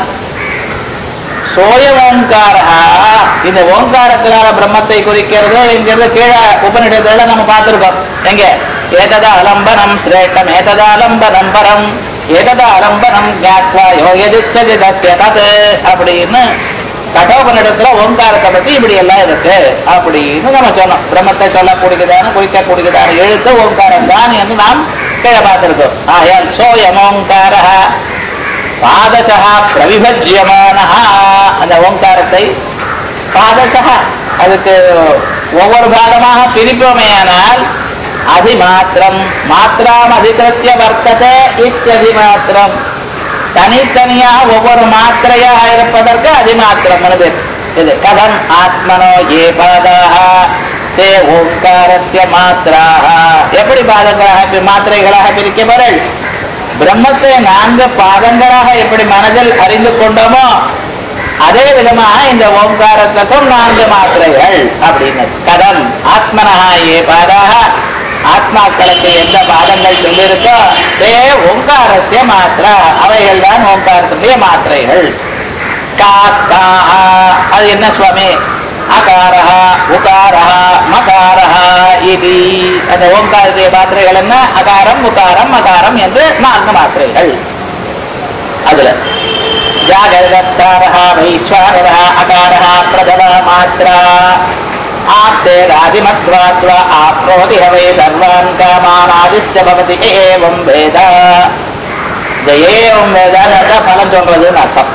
சோய ஓங்காரா இந்த ஓங்காரத்தினால பிரம்மத்தை குறிக்கிறது என்கிறது கீழே உபநிடத்துல நம்ம பார்த்திருக்கோம் எங்க ஏததா அலம்பனம் சிரேஷ்டம் ஏததா அலம்பனம் பரம் ஏததா அலம்பனம் ஞாத்வா யோகதிச்சதி தஸ்ய தத் அப்படின்னு கடோபனிடத்துல ஓங்காரத்தை பத்தி இப்படி எல்லாம் இருக்கு அப்படின்னு நம்ம சொன்னோம் பிரம்மத்தை சொல்லக்கூடியதான குறிக்கக்கூடியதான எழுத்து ஓங்காரம் தான் என்று நாம் கீழே பார்த்திருக்கோம் ஆயால் சோயம் ஓங்கார பாதசா பிரவிபஜ்யமான அந்த ஓங்காரத்தை பாதசா அதுக்கு ஒவ்வொரு பாகமாக பிரிப்போமேயானால் அதிமாத்திரம் மாத்திரம் அதிகிருத்திய வர்த்ததே இத்ததி மாத்திரம் தனித்தனியாக ஒவ்வொரு மாத்திரையாக இருப்பதற்கு அதிமாத்திரம் பேர் இது கதம் ஆத்மனோ ஏ பாதாக தே ஓங்காரஸ்ய மாத்திராக எப்படி பாதங்களாக மாத்திரைகளாக பிரிக்கப்பொருள் பிரம்மத்தை நான்கு பாதங்களாக எப்படி மனதில் அறிந்து கொண்டோமோ அதே விதமாக இந்த ஓங்காரத்துக்கும் நான்கு மாத்திரைகள் அப்படின்னு கதம் ஆத்மனஹா ஏ பாதாக ஆத்மாக்களுக்கு எந்த பாதங்கள் சொல்லியிருக்கோ தே ஓங்காரஸ்ய மாத்திரா அவைகள் தான் ஓங்காரத்துடைய மாத்திரைகள் காஸ்தாக அது என்ன சுவாமி அகாரஹ உகாரஹ மகாரஹ இது அந்த ஓங்காரத்துடைய மாத்திரைகள் என்ன அகாரம் உகாரம் மகாரம் என்று நான்கு மாத்திரைகள் அதுல ஜாகரஸ்தாரஹ வைஸ்வானரஹ அகாரஹ பிரதம மாத்ரா ஆப்தே ராஜிமத்வாத்வ ஆப்னோதி ஹவே சர்வான் காமானாதிஷ்ட பவதி ஏவம் வேத இந்த ஏவம் வேதான்னு பலம் சொல்றதுன்னு அர்த்தம்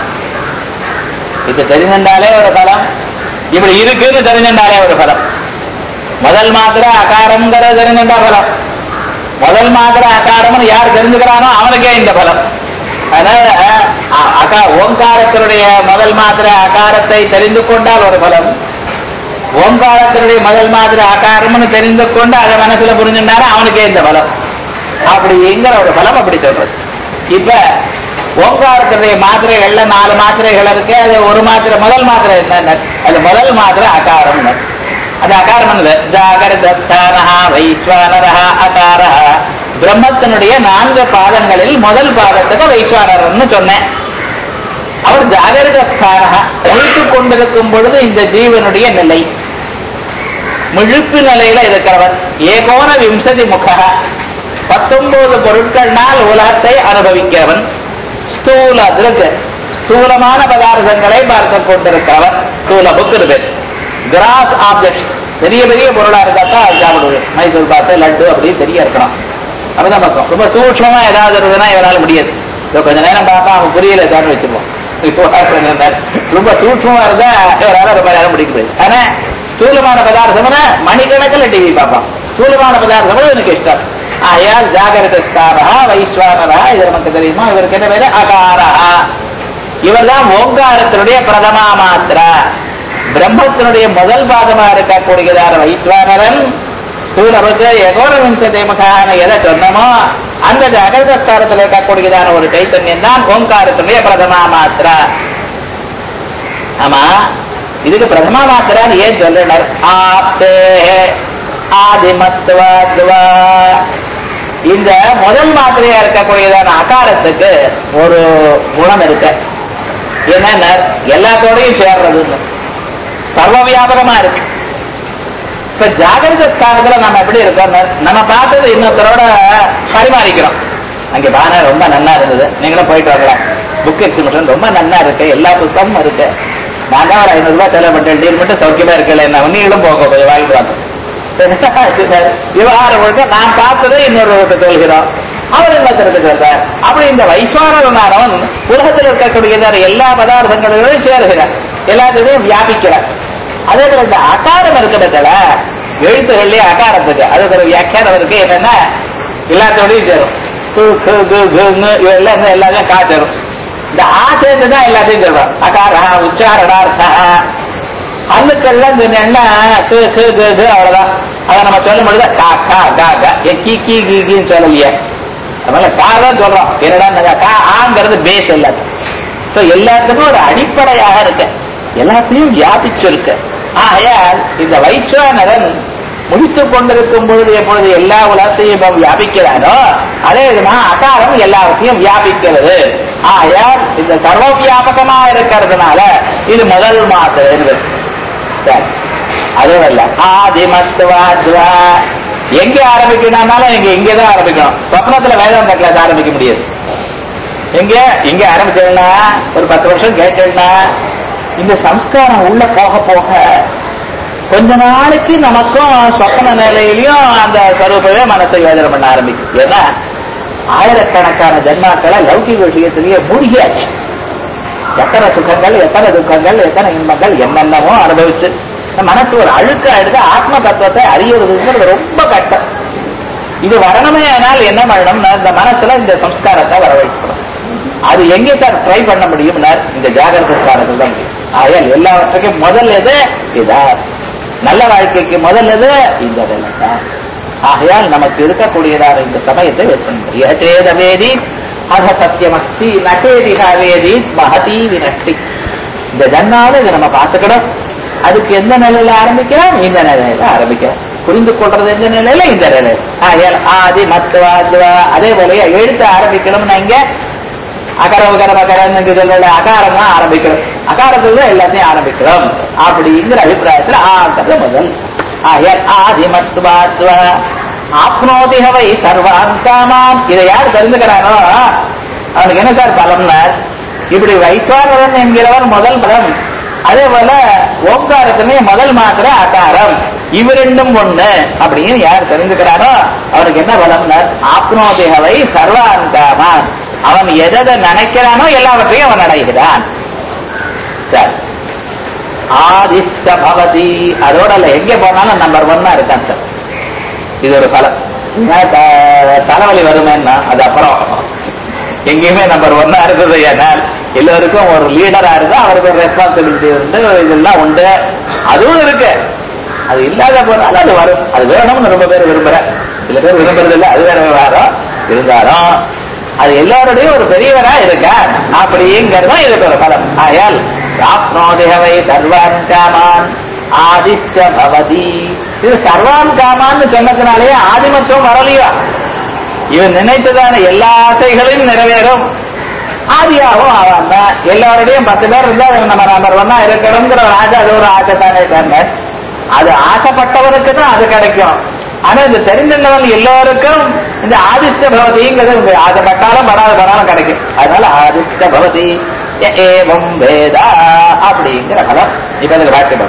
இது தெரிஞ்சிருந்தாலே ஒரு பலம் இப்படி இருக்குன்னு தெரிஞ்சிருந்தாலே ஒரு பலம் முதல் மாத்திரை அகாரம்ங்கிறது தெரிஞ்சிருந்தா பலம் முதல் மாத்திரை அகாரம்னு யார் தெரிஞ்சுக்கிறானோ அவனுக்கே இந்த பலம் அதனால அ- அகா ஓங்காரத்தினுடைய முதல் மாத்திரை அகாரத்தை தெரிந்து கொண்டால் ஒரு பலம் ஓங்காரத்தினுடைய முதல் மாதிரி ஆகாரம்னு தெரிந்து கொண்டு அதை மனசுல புரிஞ்சுட்டாரு அவனுக்கே இந்த பலம் அப்படிங்கிற ஒரு பலம் அப்படி சொல்றது இப்ப ஓங்காரத்தினுடைய மாத்திரைகள்ல நாலு மாத்திரைகள் இருக்கு அது ஒரு மாத்திரை முதல் மாத்திரை என்ன அது முதல் மாத்திரை அகாரம் அது அகாரம் என்னது ஜாகரதஸ்தானஹா வைஸ்வானரஹா அகாரஹ பிரம்மத்தினுடைய நான்கு பாதங்களில் முதல் பாதத்துக்கு வைஸ்வானரன்னு சொன்னேன் அவர் ஜாகரித ஸ்தானக விழித்துக் கொண்டிருக்கும் பொழுது இந்த ஜீவனுடைய நிலை முழுப்பு நிலையில இருக்கிறவர் ஏகோன விம்சதி முக பத்தொன்பது பொருட்கள்னால் உலகத்தை அனுபவிக்கிறவன் ஸ்தூல திருகு ஸ்தூலமான பதார்த்தங்களை பார்க்க கொண்டிருக்கிறவர் ஸ்தூல புக்கு கிராஸ் ஆப்ஜெக்ட்ஸ் பெரிய பெரிய பொருளா இருந்தாக்கா அது சாப்பிடுவது மைசூர் பாத்து லட்டு அப்படின்னு தெரிய இருக்கணும் அப்பதான் பார்க்கும் ரொம்ப சூட்சமா ஏதாவது இருந்ததுன்னா இவரால முடியாது இதோ கொஞ்ச நேரம் பார்த்தா அவன் புரியல சார் வச்சுப்போம் இப்போ கொஞ்ச நேரம் ரொம்ப சூட்சமா இருந்தா இவரால ரொம்ப நேரம் முடிக்க முடியாது ஆனா ஸ்தூலமான பதார்த்தம்னா மணிக்கணக்கில் டிவி பார்ப்பான் ஸ்தூலமான பதார்த்தம் எனக்கு இஷ்டம் ஆயால் ஜாகிரத ஸ்தானஹா வைஸ்வானரா இது நமக்கு தெரியுமா இவருக்கு என்ன பேரு அகாரஹா இவர்தான் ஓங்காரத்தினுடைய பிரதமா மாத்திரா பிரம்மத்தினுடைய முதல் பாகமா இருக்கக்கூடியதான வைஸ்வானரன் சூழலுக்கு எகோர விம்சதை மகான எதை சொன்னமோ அந்த ஜாகிரத ஸ்தானத்தில் இருக்கக்கூடியதான ஒரு கைத்தன்யம் தான் ஓங்காரத்தினுடைய பிரதமா மாத்திரா ஆமா இதுக்கு பிரதமா மாத்திரான்னு ஏன் சொல்லினார் ஆப்தே ஆதிமத்துவா இந்த முதல் மாத்திரையா இருக்கக்கூடியதான அகாரத்துக்கு ஒரு குணம் இருக்கு என்னன்னா எல்லாத்தோடையும் சேர்றதுன்னு சர்வ வியாபகமா இருக்கு இப்ப ஜாகிரத ஸ்தானத்துல நம்ம எப்படி இருக்கோம் நம்ம பார்த்தது இன்னொருத்தரோட பரிமாறிக்கிறோம் அங்க பானை ரொம்ப நல்லா இருந்தது நீங்களும் போயிட்டு வரலாம் புக் எக்ஸிபிஷன் ரொம்ப நல்லா இருக்கு எல்லா புத்தகமும் இருக்கு நான் தான் ஒரு ஐநூறு ரூபாய் செலவு பண்ணிட்டேன் டீல் மட்டும் சௌக்கியமா இருக்கல என்ன நீங்களும் போக கொஞ்சம் வாங்கிட்டு வாங்க விவகாரம் முழுக்க நான் பார்த்ததை இன்னொரு சொல்கிறோம் அவர் என்ன தெரிஞ்சுக்கிறார் அப்படி இந்த வைஸ்வானவன் உலகத்தில் இருக்கக்கூடியதான எல்லா பதார்த்தங்களையும் சேருகிறார் எல்லாத்தையும் வியாபிக்கிறார் அதே போல இந்த அகாரம் இருக்கிறதுல எழுத்துகள்லயே அகாரத்துக்கு அது ஒரு வியாக்கியானம் இருக்கு என்னன்னா எல்லாத்தோடையும் சேரும் கு, கு, கு, குன்னு இவெல்லாம் இன்னும் எல்லாத்தையும் காய்ச்சரும் இந்த ஆ சேர்த்து தான் எல்லாத்தையும் சொல்றோம் அகாரா உச்சாரணார்த்தா அண்ணுக்கெல்லாம் சொன்னா கு கு கு கு அவ்வளவுதான் அதை நம்ம சொல்லும் பொழுது கா கா கா கா ஏ, கி கி கி கின்னு சொல்லலையே அதனால கா தான் சொல்றோம் என்னடா கா ஆங்கிறது பேஸ் எல்லாத்தையும் So, எல்லாத்துக்கும் ஒரு அடிப்படையாக இருக்கு எல்லாத்தையும் வியாபிச்சிருக்கு ஆகையால் இந்த வைஸ்வானரன் முடித்துக் கொண்டிருக்கும் பொழுது எப்பொழுது எல்லா உலகத்தையும் இவன் வியாபிக்கிறானோ அதே விதமா அகாரம் எல்லாவற்றையும் வியாபிக்கிறது ஆகையால் இந்த சர்வ வியாபகமா இருக்கிறதுனால இது முதல் மாத்திரை என்பது சரி அதுவும் இல்ல ஆதிமத்துவாச்சுவா எங்க ஆரம்பிக்கணும்னாலும் நீங்க இங்கதான் ஆரம்பிக்கணும் சொப்னத்துல வேதாந்த கிளாஸ் ஆரம்பிக்க முடியாது எங்க இங்க ஆரம்பிச்சேன்னா ஒரு பத்து வருஷம் கேட்டேன்னா இந்த சம்ஸ்காரம் உள்ள போக போக கொஞ்ச நாளைக்கு நமக்கும் சொப்பன நிலையிலையும் அந்த ஸ்வரூபமே மனசை யோஜனை பண்ண ஆரம்பிக்கும் ஏன்னா ஆயிரக்கணக்கான ஜென்மாக்களை லௌகிக விஷயத்திலேயே மூழ்கியாச்சு எத்தனை சுகங்கள் எத்தனை துக்கங்கள் எத்தனை இன்பங்கள் என்னென்னமோ அனுபவிச்சு இந்த மனசு ஒரு அழுக்க எடுத்து ஆத்ம தத்துவத்தை அறியறதுங்கிறது ரொம்ப கஷ்டம் இது வரணுமே ஆனால் என்ன பண்ணணும்னா இந்த மனசுல இந்த சம்ஸ்காரத்தை வரவழைக்கணும் அது எங்க சார் ட்ரை பண்ண முடியும்னா இந்த ஜாகிரத ஸ்தானத்தில் தான் முடியும் ஆகையால் எல்லாவற்றுக்கும் முதல் எது இதா நல்ல வாழ்க்கைக்கு முதல் எது இந்த வேலை தான் ஆகையால் நமக்கு இருக்கக்கூடியதான இந்த சமயத்தை வேத வேதி அக சத்தியமஸ்தி நகேதிகா வேதி மகதி வினஷ்டி இந்த ஜன்னால இதை நம்ம பார்த்துக்கணும் அதுக்கு எந்த நிலையில ஆரம்பிக்கிறோம் இந்த நிலையில ஆரம்பிக்கிறோம் புரிந்து கொள்றது எந்த நிலையில இந்த நிலையில ஆகையால் ஆதி மத்துவா அதே போல எழுத்து ஆரம்பிக்கணும்னா இங்க அகர உகர மகரன்னு சொல்லல அகாரம் தான் ஆரம்பிக்கிறோம் அகாரத்துல தான் எல்லாத்தையும் ஆரம்பிக்கிறோம் அப்படிங்கிற அபிப்பிராயத்துல ஆங்கிறது முதல் ஆகையால் ஆதி மத்துவாத்வ ஆப்னோதி ஹவை சர்வான் காமான் இதை யார் தெரிஞ்சுக்கிறானோ அவனுக்கு என்ன சார் பலம்னா இப்படி வைஸ்வானவன் என்கிறவர் முதல் பலம் அதே போல ஓங்காரத்திலே முதல் மாத்திர அகாரம் இவ ரெண்டும் ஒண்ணு அப்படின்னு யார் தெரிஞ்சுக்கிறானோ அவனுக்கு என்ன பலம்னா ஆப்னோதிகவை சர்வாந்தாமான் அவன் எதை நினைக்கிறானோ எல்லாவற்றையும் அவன் அடைகிறான் சரி ஆதிஷ்ட பவதி அதோட இல்ல எங்க போனாலும் நம்பர் ஒன்னா இருக்கான் சார் இது ஒரு பலம் ஏன் த- தலைவலி வருமேன்னா அது அப்புறம் எங்கேயுமே நம்பர் ஒன்னா இருக்குது ஏனால் எல்லோருக்கும் ஒரு லீடரா இருக்கு அவருக்கு ஒரு ரெஸ்பான்சிபிலிட்டி உண்டு இதெல்லாம் உண்டு அதுவும் இருக்கு அது இல்லாத போனாலும் அது வரும் அது வேணும்னு ரொம்ப பேர் விரும்புற சில பேர் விரும்புறது இல்லை அது வேற விவகாரம் இருந்தாலும் அது எல்லாரோடையும் ஒரு பெரியவரா இருக்கார் அப்படிங்கிறதும் இதுக்கு ஒரு பலம் ஆயால் ராப்னோதிகவை சர்வான் காமான் ஆதிஷ்ட பவதி இது சர்வான் காமான்னு சொன்னதுனாலேயே ஆதிமத்துவம் வரலையா இவன் நினைத்ததான எல்லா ஆசைகளையும் நிறைவேறும் ஆதியாகவும் அவன் தான் எல்லாரோடையும் பத்து பேர் இருந்தா அவன் நம்ம நம்பர் ஒன்னா இருக்கணுங்கிற ஒரு ஆசை அது ஒரு ஆசை தானே தானே அது ஆசைப்பட்டவனுக்கு தான் அது கிடைக்கும் ஆனா இந்த தெரிந்துள்ளவன் எல்லோருக்கும் இந்த ஆதிஷ்ட பவதிங்கிறது இந்த ஆசைப்பட்டாலும் படாத படாலும் கிடைக்கும் அதனால ஆதிஷ்ட பவதி ய ஏவம் வேதா அப்படிங்கிற பலம் இப்ப இதுக்கு வாக்கியம்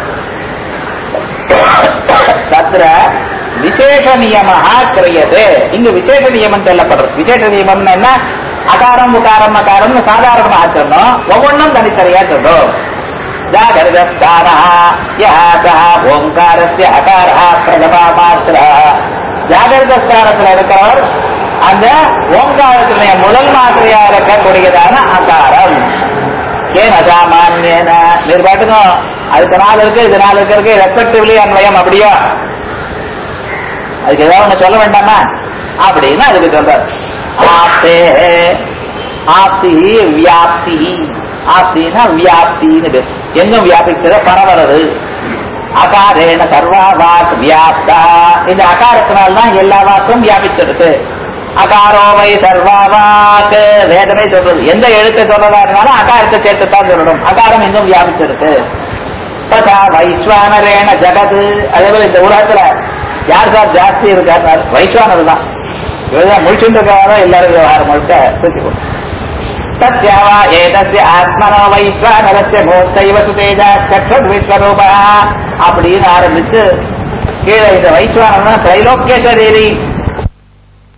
தத்திர விசேஷ நியமஹா கிரியது இங்க விசேஷ நியமம் சொல்லப்படுறது விசேஷ நியமம்னா என்ன அகாரம் உகாரம் அகாரம் சாதாரணமா ஆச்சரணும் ஒவ்வொன்றும் தனித்தனியா சொல்றோம் ஜாகரதான ஓங்காரஸ்ய அகாரா பிரதமா மாத்திர ஜாகிரத ஸ்தானத்துல இருக்கிறவர் அந்த ஓங்காரத்தினுடைய முதல் மாத்திரையா இருக்கக்கூடியதான அகாரம் ஏன் அசாமான்யன நிர்வாகணும் அதுக்கு நாள் இருக்கு இது நாள் இருக்கு ரெஸ்பெக்டிவ்லி அன்வயம் அப்படியா அதுக்கு ஏதாவது ஒண்ணு சொல்ல வேண்டாமா அப்படின்னு அதுக்கு சொல்றார் ஆப்தே ஆப்தி வியாப்தி ஆப்தினா வியாப்தின்னு பேர் எங்கும் வியாபிக்கிற பரவறது அகாரேன சர்வா வாக் வியாப்தா இந்த அகாரத்தினால்தான் எல்லா வாக்கும் வியாபிச்சிருக்கு அகாரோவை சர்வா வாக் வேதனை சொல்றது எந்த எழுத்தை சொல்றதா இருந்தாலும் அகாரத்தை சேர்த்துத்தான் சொல்லணும் அகாரம் எங்கும் வியாபிச்சிருக்கு ததா வைஸ்வானரேன ஜகது அதே போல இந்த உலகத்துல யார் சார் ஜாஸ்தி இருக்கார் வைஸ்வானர் தான் இவர்தான் முழிச்சுட்டு இருக்காரோ எல்லாரும் விவகாரம் முழுக்க தூக்கி तस्यावा एतस्य ஆத்மனோ வைஸ்வானரஸ்ய மூர்த்தைவ சுதேஜா சக்ஷத் விஸ்வரூபா அப்படின்னு ஆரம்பிச்சு கீழே இந்த வைஸ்வானன் திரைலோக்கிய சரீரி